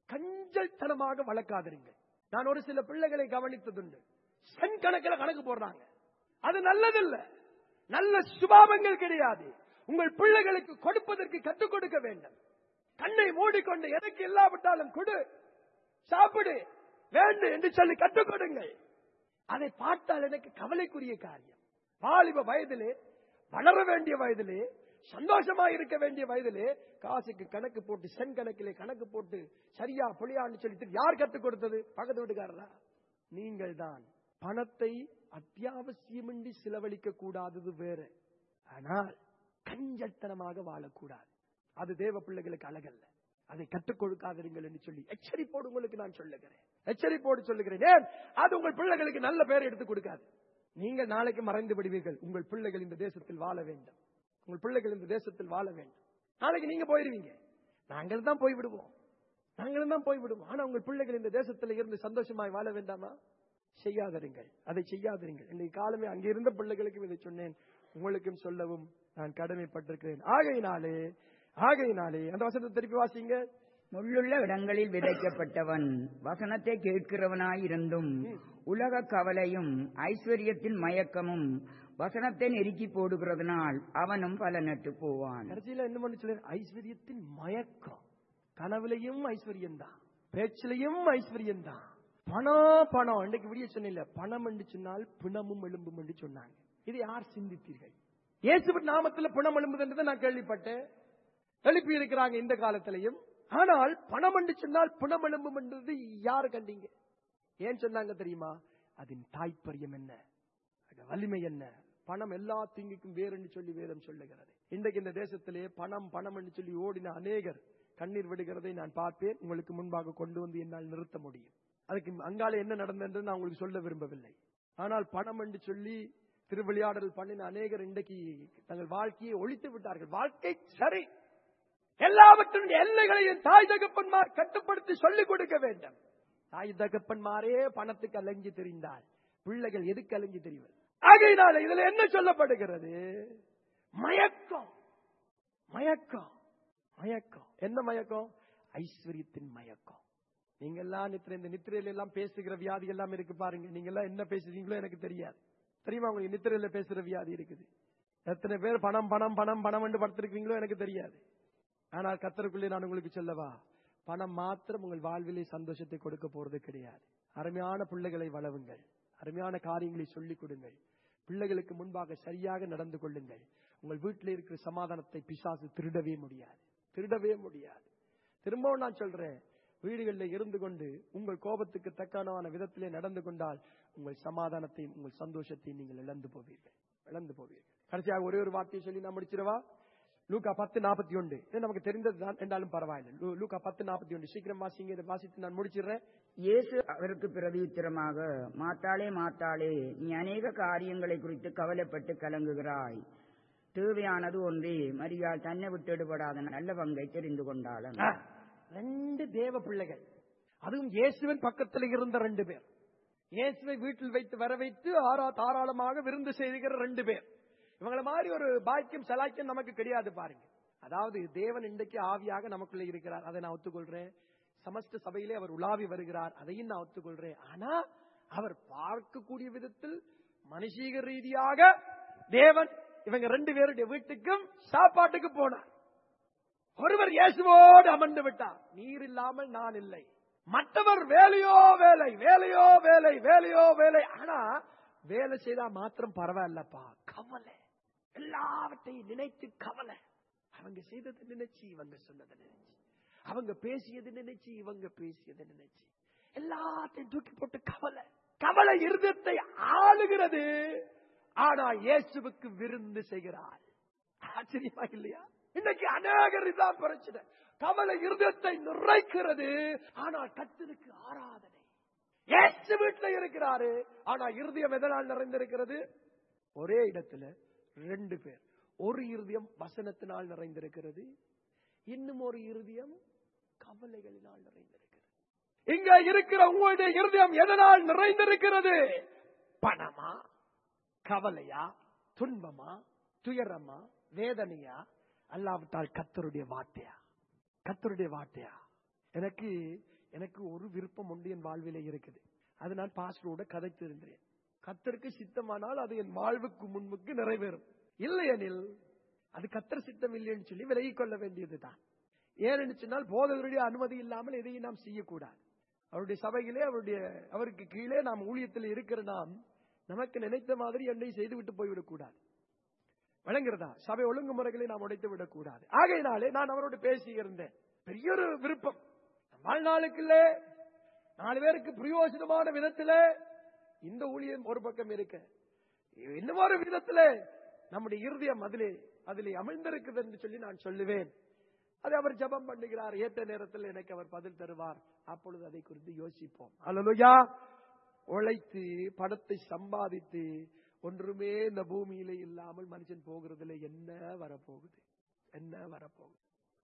கஞ்சல்தனமாக வளர்க்காதிருங்கள் நான் ஒரு சில பிள்ளைகளை கவனித்ததுண்டு சென் கணக்கில் கணக்கு போடுறாங்க அது நல்லதில்ல நல்ல சுபாவங்கள் கிடையாது உங்கள் பிள்ளைகளுக்கு கொடுப்பதற்கு கற்றுக் கொடுக்க வேண்டும் கண்ணை மூடிக்கொண்டு எனக்கு இல்லாவிட்டாலும் கொடு சாப்பிடு வேண்டு என்று சொல்லி கற்றுக் கொடுங்கள் அதை பார்த்தால் எனக்கு கவலைக்குரிய காரியம் வாலிப வயதிலே வளர வேண்டிய வயதிலே சந்தோஷமா இருக்க வேண்டிய வயதிலே காசுக்கு கணக்கு போட்டு சென் கணக்கிலே கணக்கு போட்டு சரியா பொழியான்னு சொல்லிட்டு யார் கற்றுக் கொடுத்தது பக்கத்து வீட்டுக்காரரா நீங்கள் தான் பணத்தை அத்தியாவசியமின்றி செலவழிக்க கூடாதது வேற ஆனால் கஞ்சத்தனமாக வாழக்கூடாது அது தேவ பிள்ளைகளுக்கு அழகல்ல அதை கற்றுக் கொடுக்காதீர்கள் என்று சொல்லி எச்சரிப்போடு உங்களுக்கு நான் சொல்லுகிறேன் எச்சரிப்போடு சொல்லுகிறேன் ஏன் அது உங்கள் பிள்ளைகளுக்கு நல்ல பேர் எடுத்து கொடுக்காது நீங்கள் நாளைக்கு மறைந்து விடுவீர்கள் உங்கள் பிள்ளைகள் இந்த தேசத்தில் வாழ வேண்டும் உங்கள் பிள்ளைகள் இந்த தேசத்தில் வாழ வேண்டும் நாளைக்கு நீங்க போயிருவீங்க நாங்கள் தான் போய் விடுவோம் நாங்களும் தான் போய் விடுவோம் ஆனா உங்கள் பிள்ளைகள் இந்த தேசத்தில் இருந்து சந்தோஷமாய் வாழ வேண்டாமா செய்யாதருங்கள் அதை செய்யாதருங்கள் இன்றைக்கு காலமே அங்கிருந்த பிள்ளைகளுக்கும் இதை சொன்னேன் உங்களுக்கும் சொல்லவும் நான் கடமைப்பட்டிருக்கிறேன் ஆகையினாலே ஆகையினாலே அந்த வசனத்தை திருப்பி வாசிங்க முள்ளுள்ள இடங்களில் விதைக்கப்பட்டவன் வசனத்தை கேட்கிறவனாயிருந்தும் உலக கவலையும் ஐஸ்வர்யத்தின் மயக்கமும் வசனத்தை நெருக்கி போடுகிறதுனால் அவனும் பல நட்டு போவான் கடைசியில என்ன பண்ணி சொல்ல ஐஸ்வர்யத்தின் மயக்கம் கனவுலையும் ஐஸ்வர்யம் தான் பேச்சிலையும் ஐஸ்வர்யம் தான் பணம் பணம் இன்னைக்கு விடிய சொன்ன பணம் என்று சொன்னால் பிணமும் எலும்பும் என்று சொன்னாங்க இது யார் சிந்தித்தீர்கள் இயேசுவின் நாமத்தில் பிணம் எலும்புதுன்றதை நான் கேள்விப்பட்டேன் எழுப்பி இருக்கிறாங்க இந்த காலத்திலையும் ஆனால் பணம் என்று சொன்னால் பிணம் எலும்பும் என்றது யார் கண்டீங்க ஏன் சொன்னாங்க தெரியுமா அதன் தாய்ப்பரியம் என்ன அது வலிமை என்ன பணம் எல்லா தீங்குக்கும் வேறுன்னு சொல்லி வேதம் சொல்லுகிறது இன்றைக்கு இந்த தேசத்திலே பணம் பணம் என்று சொல்லி ஓடின அநேகர் கண்ணீர் விடுகிறதை நான் பார்ப்பேன் உங்களுக்கு முன்பாக கொண்டு வந்து என்னால் நிறுத்த முடியும் அதுக்கு அங்கால என்ன நடந்தது நான் உங்களுக்கு சொல்ல விரும்பவில்லை ஆனால் பணம் என்று சொல்லி திருவிளையாடல் பண்ணின அநேகர் இன்றைக்கு தங்கள் வாழ்க்கையை ஒழித்து விட்டார்கள் வாழ்க்கை சரி எல்லாவற்றின் எல்லைகளையும் தாய் தகப்பன்மார் கட்டுப்படுத்தி சொல்லிக் கொடுக்க வேண்டும் தாய் தகப்பன்மாரே பணத்துக்கு அலைஞ்சு தெரிந்தால் பிள்ளைகள் எதுக்கு அலைஞ்சு தெரிவது ஆகையினால இதுல என்ன சொல்லப்படுகிறது மயக்கம் மயக்கம் மயக்கம் என்ன மயக்கம் ஐஸ்வர்யத்தின் மயக்கம் நீங்க எல்லாம் நித்திரை இந்த நித்திரையில எல்லாம் பேசுகிற வியாதி எல்லாம் இருக்கு பாருங்க நீங்க எல்லாம் என்ன பேசுறீங்களோ எனக்கு தெரியாது தெரியுமா உங்களுக்கு நித்திரையில பேசுற வியாதி இருக்குது எத்தனை பேர் பணம் பணம் பணம் பணம் என்று படுத்திருக்கீங்களோ எனக்கு தெரியாது ஆனால் கத்தருக்குள்ளே நான் உங்களுக்கு சொல்லவா பணம் மாத்திரம் உங்கள் வாழ்விலே சந்தோஷத்தை கொடுக்க போறது கிடையாது அருமையான பிள்ளைகளை வளவுங்கள் அருமையான காரியங்களை சொல்லிக் கொடுங்கள் பிள்ளைகளுக்கு முன்பாக சரியாக நடந்து கொள்ளுங்கள் உங்கள் வீட்டில் இருக்கிற சமாதானத்தை பிசாசு திருடவே முடியாது திருடவே முடியாது திரும்பவும் நான் சொல்றேன் வீடுகளில் இருந்து கொண்டு உங்கள் கோபத்துக்கு தக்கான விதத்திலே நடந்து கொண்டால் உங்கள் சமாதானத்தையும் உங்கள் சந்தோஷத்தையும் நீங்கள் இழந்து போவீர்கள் இழந்து போவீர்கள் கடைசியாக ஒரே ஒரு வார்த்தையை சொல்லி நான் முடிச்சிடவா லூக்கா பத்து நாற்பத்தி ஒன்று இது நமக்கு தெரிந்ததுதான் என்றாலும் பரவாயில்லை லூ- லூக்கா பத்து நாற்பத்தி ஒன்று சீக்கிரம் வாசிங்க இதை வாசித்து நான் முடிச்சிடுறேன் இயேசு அவருக்கு பிரதியுத்தரமாக மாத்தாளே மாத்தாளே நீ அநேக காரியங்களை குறித்து கவலைப்பட்டு கலங்குகிறாய் தேவையானது ஒன்றே மரியாள் தன்னை விட்டுடுபடாத நல்ல பங்கை தெரிந்து கொண்டாளன் ஆ, ரெண்டு தேவ பிள்ளைகள் அதுவும் இயேசுவின் பக்கத்தில் இருந்த ரெண்டு பேர் இயேசுவை வீட்டில் வைத்து வர வைத்து ஆரா தாராளமாக விருந்து செய்துகிற ரெண்டு பேர் இவங்கள மாதிரி ஒரு பாக்கியம் சலாக்கியம் நமக்கு கிடையாது பாருங்க அதாவது தேவன் இன்றைக்கு ஆவியாக நமக்குள்ள இருக்கிறார் அதை நான் ஒத்துக்கொள்றேன் சமஸ்த சபையிலே அவர் உலாவி வருகிறார் அதையும் நான் ஒத்துக்கொள்றேன் ஆனா அவர் பார்க்கக்கூடிய விதத்தில் மனுஷீக ரீதியாக தேவன் இவங்க ரெண்டு பேருடைய வீட்டுக்கும் சாப்பாட்டுக்கு போனார் ஒருவர் இயேசுவோடு அமர்ந்து விட்டார் நீர் இல்லாமல் நான் இல்லை மற்றவர் வேலையோ வேலை வேலையோ வேலை வேலையோ வேலை ஆனா வேலை செய்தா மாத்திரம் பரவாயில்லப்பா கவலை எல்லாவற்றையும் நினைத்து கவலை அவங்க செய்ததை நினைச்சு இவங்க சொன்னதை நினைச்சு அவங்க பேசியது நினைச்சு இவங்க பேசியதை நினைச்சு எல்லாத்தையும் தூக்கி போட்டு கவலை கவலை இருதயத்தை ஆளுகிறது ஆனா இயேசுவுக்கு விருந்து செய்கிறார் ஆச்சரியமா இல்லையா இன்னைக்கு அநேகர் இதான் பிரச்சனை கவலை இருதயத்தை நிறைக்கிறது ஆனால் கத்தருக்கு ஆராதனை இயேசு வீட்டுல இருக்கிறாரு ஆனா இருதயம் எதனால் நிறைந்திருக்கிறது ஒரே இடத்துல ரெண்டு பேர் ஒரு இருதயம் வசனத்தினால் நிறைந்திருக்கிறது இன்னும் ஒரு இருதயம் கவலைகளினால் நிறைந்திருக்கிறது இங்க இருக்கிற உங்களுடைய இருதயம் எதனால் நிறைந்திருக்கிறது பணமா கவலையா துன்பமா துயரமா வேதனையா அல்லாவிட்டால் கத்தருடைய வார்த்தையா கத்தருடைய வார்த்தையா எனக்கு எனக்கு ஒரு விருப்பம் உண்டு என் வாழ்விலே இருக்குது அது நான் பாஸ்டரோட கதைத்து இருந்தேன் கத்தருக்கு சித்தமானால் அது என் வாழ்வுக்கு முன்புக்கு நிறைவேறும் இல்லையெனில் அது கத்தர் சித்தம் இல்லைன்னு சொல்லி விலகிக் கொள்ள வேண்டியதுதான் ஏன்னு சொன்னால் போதகருடைய அனுமதி இல்லாமல் எதையும் நாம் செய்யக்கூடாது அவருடைய சபையிலே அவருடைய அவருக்கு கீழே நாம் ஊழியத்தில் இருக்கிற நாம் நமக்கு நினைத்த மாதிரி என்னை செய்து விட்டு போய்விடக் கூடாது வழங்குறதா சபை ஒழுங்குமுறைகளை நாம் உடைத்து விடக்கூடாது ஆகையினாலே நான் அவரோடு பேசி இருந்தேன் பெரிய ஒரு விருப்பம் வாழ்நாளுக்குள்ளே நாலு பேருக்கு பிரயோஜனமான விதத்துல இந்த ஊழியம் ஒரு பக்கம் இருக்க இன்னும் ஒரு விதத்துல நம்முடைய இருதயம் அதிலே அதிலே அமிழ்ந்திருக்குது என்று சொல்லி நான் சொல்லுவேன் அதை அவர் ஜெபம் பண்ணுகிறார் ஏற்ற நேரத்தில் எனக்கு அவர் பதில் தருவார் அப்பொழுது அதை குறித்து யோசிப்போம் அல்லலுயா உழைத்து படத்தை சம்பாதித்து ஒன்றுமே இந்த பூமியில இல்லாமல் மனுஷன் போகிறதுல என்ன வரப்போகுது என்ன வரப்போகுது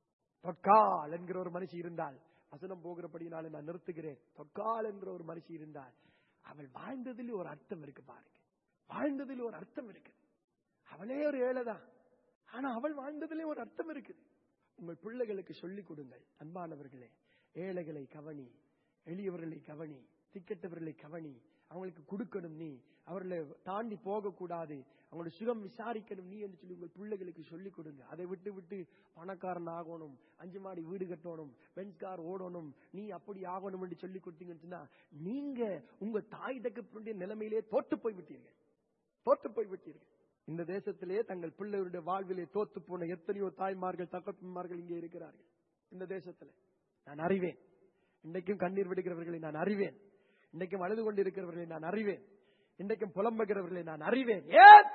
தொட்கால் என்கிற ஒரு மனுஷி இருந்தால் வசனம் போகிறபடினால நான் நிறுத்துகிறேன் தொட்கால் என்கிற ஒரு மனுஷி இருந்தால் அவள் வாழ்ந்ததில் ஒரு அர்த்தம் இருக்கு பாருங்க வாழ்ந்ததில் ஒரு அர்த்தம் இருக்கு அவளே ஒரு ஏழைதான் ஆனா அவள் வாழ்ந்ததிலே ஒரு அர்த்தம் இருக்குது உங்கள் பிள்ளைகளுக்கு சொல்லிக் கொடுங்கள் அன்பானவர்களே ஏழைகளை கவனி எளியவர்களை கவனி திக்கெட்டவர்களை கவனி அவங்களுக்கு கொடுக்கணும் நீ அவர்களை தாண்டி போக கூடாது அவங்களோட சுகம் விசாரிக்கணும் நீ என்று சொல்லி உங்கள் பிள்ளைகளுக்கு சொல்லிக் கொடுங்க அதை விட்டு விட்டு பணக்காரன் ஆகணும் அஞ்சு மாடி வீடு கட்டணும் பென்ஸ் கார் ஓடணும் நீ அப்படி ஆகணும் என்று சொல்லி கொடுத்தீங்கன்னு சொன்னா நீங்க உங்க தாய் தகப்பனுடைய நிலைமையிலே தோற்று போய் விட்டீர்கள் தோற்று போய் விட்டீர்கள் இந்த தேசத்திலே தங்கள் பிள்ளைகளுடைய வாழ்விலே தோத்து போன எத்தனையோ தாய்மார்கள் தகப்பன்மார்கள் இங்கே இருக்கிறார்கள் இந்த தேசத்துல நான் அறிவேன் இன்றைக்கும் கண்ணீர் விடுகிறவர்களை நான் அறிவேன் இன்றைக்கும் அழுது கொண்டிருக்கிறவர்களை நான் அறிவேன் இன்றைக்கும் புலம்புகிறவர்களை நான் அறிவேன் ஏன்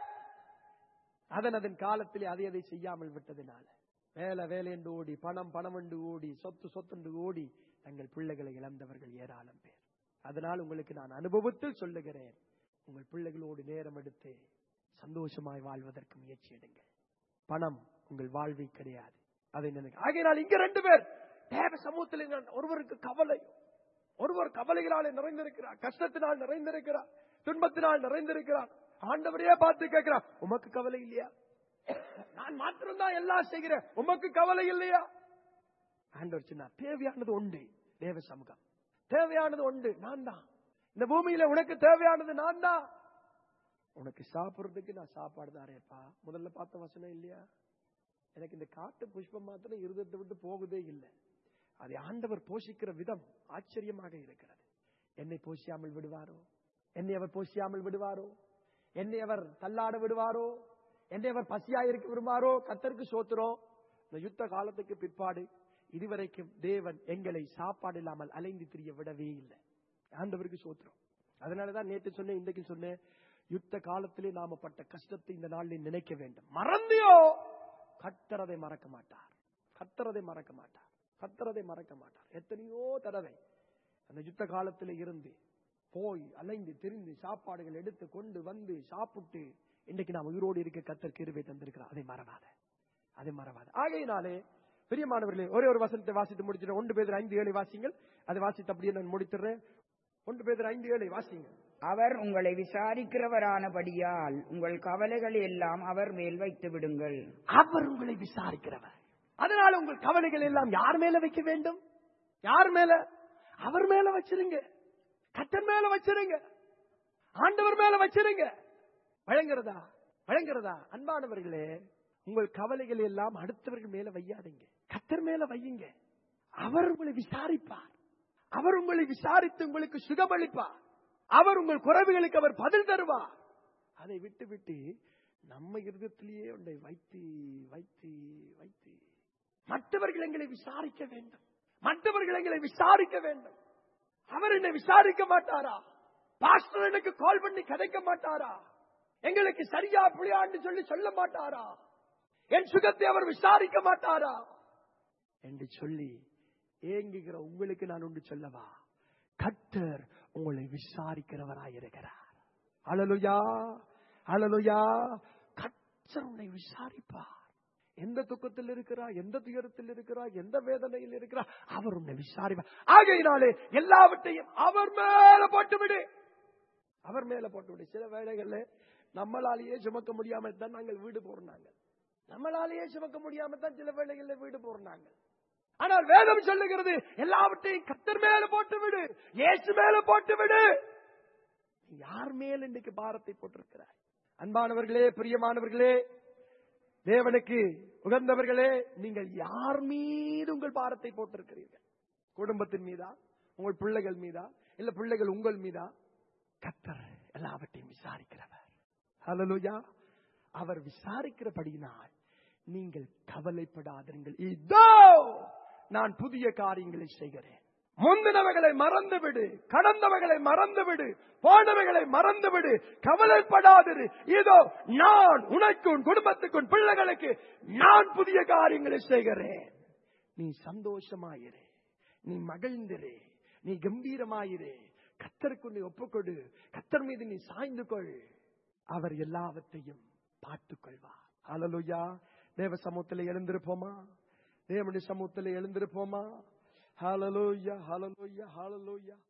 அதன் அதன் காலத்திலே அதை அதை செய்யாமல் விட்டதினால வேலை வேலை என்று ஓடி பணம் பணம் என்று ஓடி சொத்து சொத்து ஓடி தங்கள் பிள்ளைகளை இழந்தவர்கள் ஏராளம் பேர் அதனால் உங்களுக்கு நான் அனுபவத்தில் சொல்லுகிறேன் உங்கள் பிள்ளைகளோடு நேரம் எடுத்து சந்தோஷமாய் வாழ்வதற்கு முயற்சி எடுங்கள் பணம் உங்கள் வாழ்வை கிடையாது அதை நினைக்க ஆகையினால் இங்க ரெண்டு பேர் தேவ சமூகத்தில் நான் ஒருவருக்கு கவலை ஒருவர் கவலைகளால் நிறைந்திருக்கிறார் கஷ்டத்தினால் நிறைந்திருக்கிறார் துன்பத்தினால் நிறைந்திருக்கிறார் ஆண்டவரையே பார்த்து கேட்கிறார் உமக்கு கவலை இல்லையா நான் மாத்திரம்தான் எல்லாம் செய்கிறேன் உமக்கு கவலை இல்லையா ஆண்டவர் சொன்னார் தேவையானது உண்டு தேவ சமூகம் தேவையானது உண்டு நான் தான் இந்த பூமியில உனக்கு தேவையானது நான் தான் உனக்கு சாப்பிடுறதுக்கு நான் சாப்பாடு தாரேப்பா முதல்ல பார்த்த வசனம் இல்லையா எனக்கு இந்த காட்டு புஷ்பம் மாத்திரம் இருதத்தை விட்டு போகுதே இல்லை அதை ஆண்டவர் போஷிக்கிற விதம் ஆச்சரியமாக இருக்கிறது என்னை போஷியாமல் விடுவாரோ என்னை அவர் போஷியாமல் விடுவாரோ என்னை அவர் தள்ளாட விடுவாரோ என்னை அவர் பசியாயிருக்க விரும்பாரோ கத்தருக்கு சோத்துறோம் இந்த யுத்த காலத்துக்கு பிற்பாடு இதுவரைக்கும் தேவன் எங்களை சாப்பாடு இல்லாமல் அலைந்து திரிய விடவே இல்லை ஆண்டவருக்கு சோத்துறோம் அதனாலதான் நேற்று சொன்னேன் இன்றைக்கு சொன்னேன் யுத்த காலத்திலே நாம பட்ட கஷ்டத்தை இந்த நாளில் நினைக்க வேண்டும் மறந்தியோ கத்தரதை மறக்க மாட்டார் கத்தரதை மறக்க மாட்டார் கத்தரதை மறக்க மாட்டார் எத்தனையோ தடவை அந்த யுத்த காலத்திலே இருந்து போய் அலைந்து திரிந்து சாப்பாடுகள் எடுத்து கொண்டு வந்து சாப்பிட்டு இன்னைக்கு நாம் உயிரோடு இருக்க கத்தர் கிருபை தந்திருக்கிறார் அதை மறவாத அதை மறவாத ஆகையினாலே பிரியமானவர்களே ஒரே ஒரு வசனத்தை வாசித்து முடிச்சிடும் ஒன்று பேர் ஐந்து ஏழை வாசிங்கள் அதை வாசித்து அப்படியே நான் முடித்துறேன் ஒன்று பேர் ஐந்து ஏழை வாசிங்க அவர் உங்களை விசாரிக்கிறவரானபடியால் உங்கள் கவலைகள் எல்லாம் அவர் மேல் வைத்து விடுங்கள் அவர் உங்களை விசாரிக்கிறவர் அதனால உங்கள் கவலைகள் எல்லாம் யார் மேல வைக்க வேண்டும் யார் மேல அவர் மேல வச்சிருங்க கத்தன் மேல வச்சிருங்க ஆண்டவர் மேல வச்சிருங்க வழங்குறதா வழங்குறதா அன்பானவர்களே உங்கள் கவலைகள் எல்லாம் அடுத்தவர்கள் மேல வையாதீங்க கத்தர் மேல வையுங்க அவர் உங்களை விசாரிப்பார் அவர் உங்களை விசாரித்து உங்களுக்கு சுகமளிப்பார் அவர் உங்கள் குறைவுகளுக்கு அவர் பதில் தருவார் அதை விட்டு விட்டு நம்ம இருதயத்திலேயே உன்னை வைத்து வைத்து வைத்து மற்றவர்கள் எங்களை விசாரிக்க வேண்டும் மற்றவர்கள் எங்களை விசாரிக்க வேண்டும் அவர் என்னை விசாரிக்க மாட்டாரா பாஸ்டர் எனக்கு கால் பண்ணி கதைக்க மாட்டாரா எங்களுக்கு சரியா புளியான்னு சொல்லி சொல்ல மாட்டாரா என் சுகத்தை அவர் விசாரிக்க மாட்டாரா என்று சொல்லி ஏங்குகிற உங்களுக்கு நான் ஒன்று சொல்லவா கத்தர் உங்களை விசாரிக்கிறவராயிருக்கிறார் அழலுயா அழலுயா கத்தர் உன்னை விசாரிப்பார் எந்த துக்கத்தில் இருக்கிறா எந்த துயரத்தில் இருக்கிறா எந்த வேதனையில் இருக்கிறா அவர் உன்னை விசாரிப்பார் ஆகையினாலே எல்லாவற்றையும் அவர் மேல போட்டுவிடு அவர் மேல போட்டுவிடு சில வேளைகள்ல நம்மளாலேயே சுமக்க முடியாம தான் நாங்கள் வீடு போறாங்க நம்மளாலேயே சுமக்க முடியாம தான் சில வேளைகள்ல வீடு போறாங்க ஆனால் வேதம் சொல்லுகிறது எல்லாவற்றையும் கத்தர் மேல போட்டு விடு இயேசு மேல போட்டு விடு நீ யார் மேல் இன்னைக்கு பாரத்தை போட்டிருக்கிறாய் அன்பானவர்களே பிரியமானவர்களே தேவனுக்கு உகந்தவர்களே நீங்கள் யார் மீது உங்கள் பாரத்தை போட்டிருக்கிறீர்கள் குடும்பத்தின் மீதா உங்கள் பிள்ளைகள் மீதா இல்ல பிள்ளைகள் உங்கள் மீதா கத்தர் எல்லாவற்றையும் விசாரிக்கிறவர் ஹalleluya அவர் விசாரிக்கிறபடியினால் நீங்கள் கவலைப்படாதிருங்கள் இதோ நான் புதிய காரியங்களை செய்கிறேன் முந்தினவைகளை மறந்துவிடு கடந்தவைகளை மறந்துவிடு போனவைகளை மறந்துவிடு கவலைப்படாதிரு இதோ நான் உனக்கு உன் குடும்பத்துக்கு உன் பிள்ளைகளுக்கு நான் புதிய காரியங்களை செய்கிறேன் நீ சந்தோஷமாயிரு நீ மகிழ்ந்திரு நீ கம்பீரமாயிரு கத்தருக்கு நீ ஒப்புக்கொடு கத்தர் மீது நீ சாய்ந்து கொள் அவர் எல்லாவற்றையும் பார்த்துக் கொள்வார் ஹalleluya தேவ சமூகத்தில் எழுந்திருப்போமா தேவனுடைய சமூகத்தில் எழுந்திருப்போமா ஹalleluya ஹalleluya ஹalleluya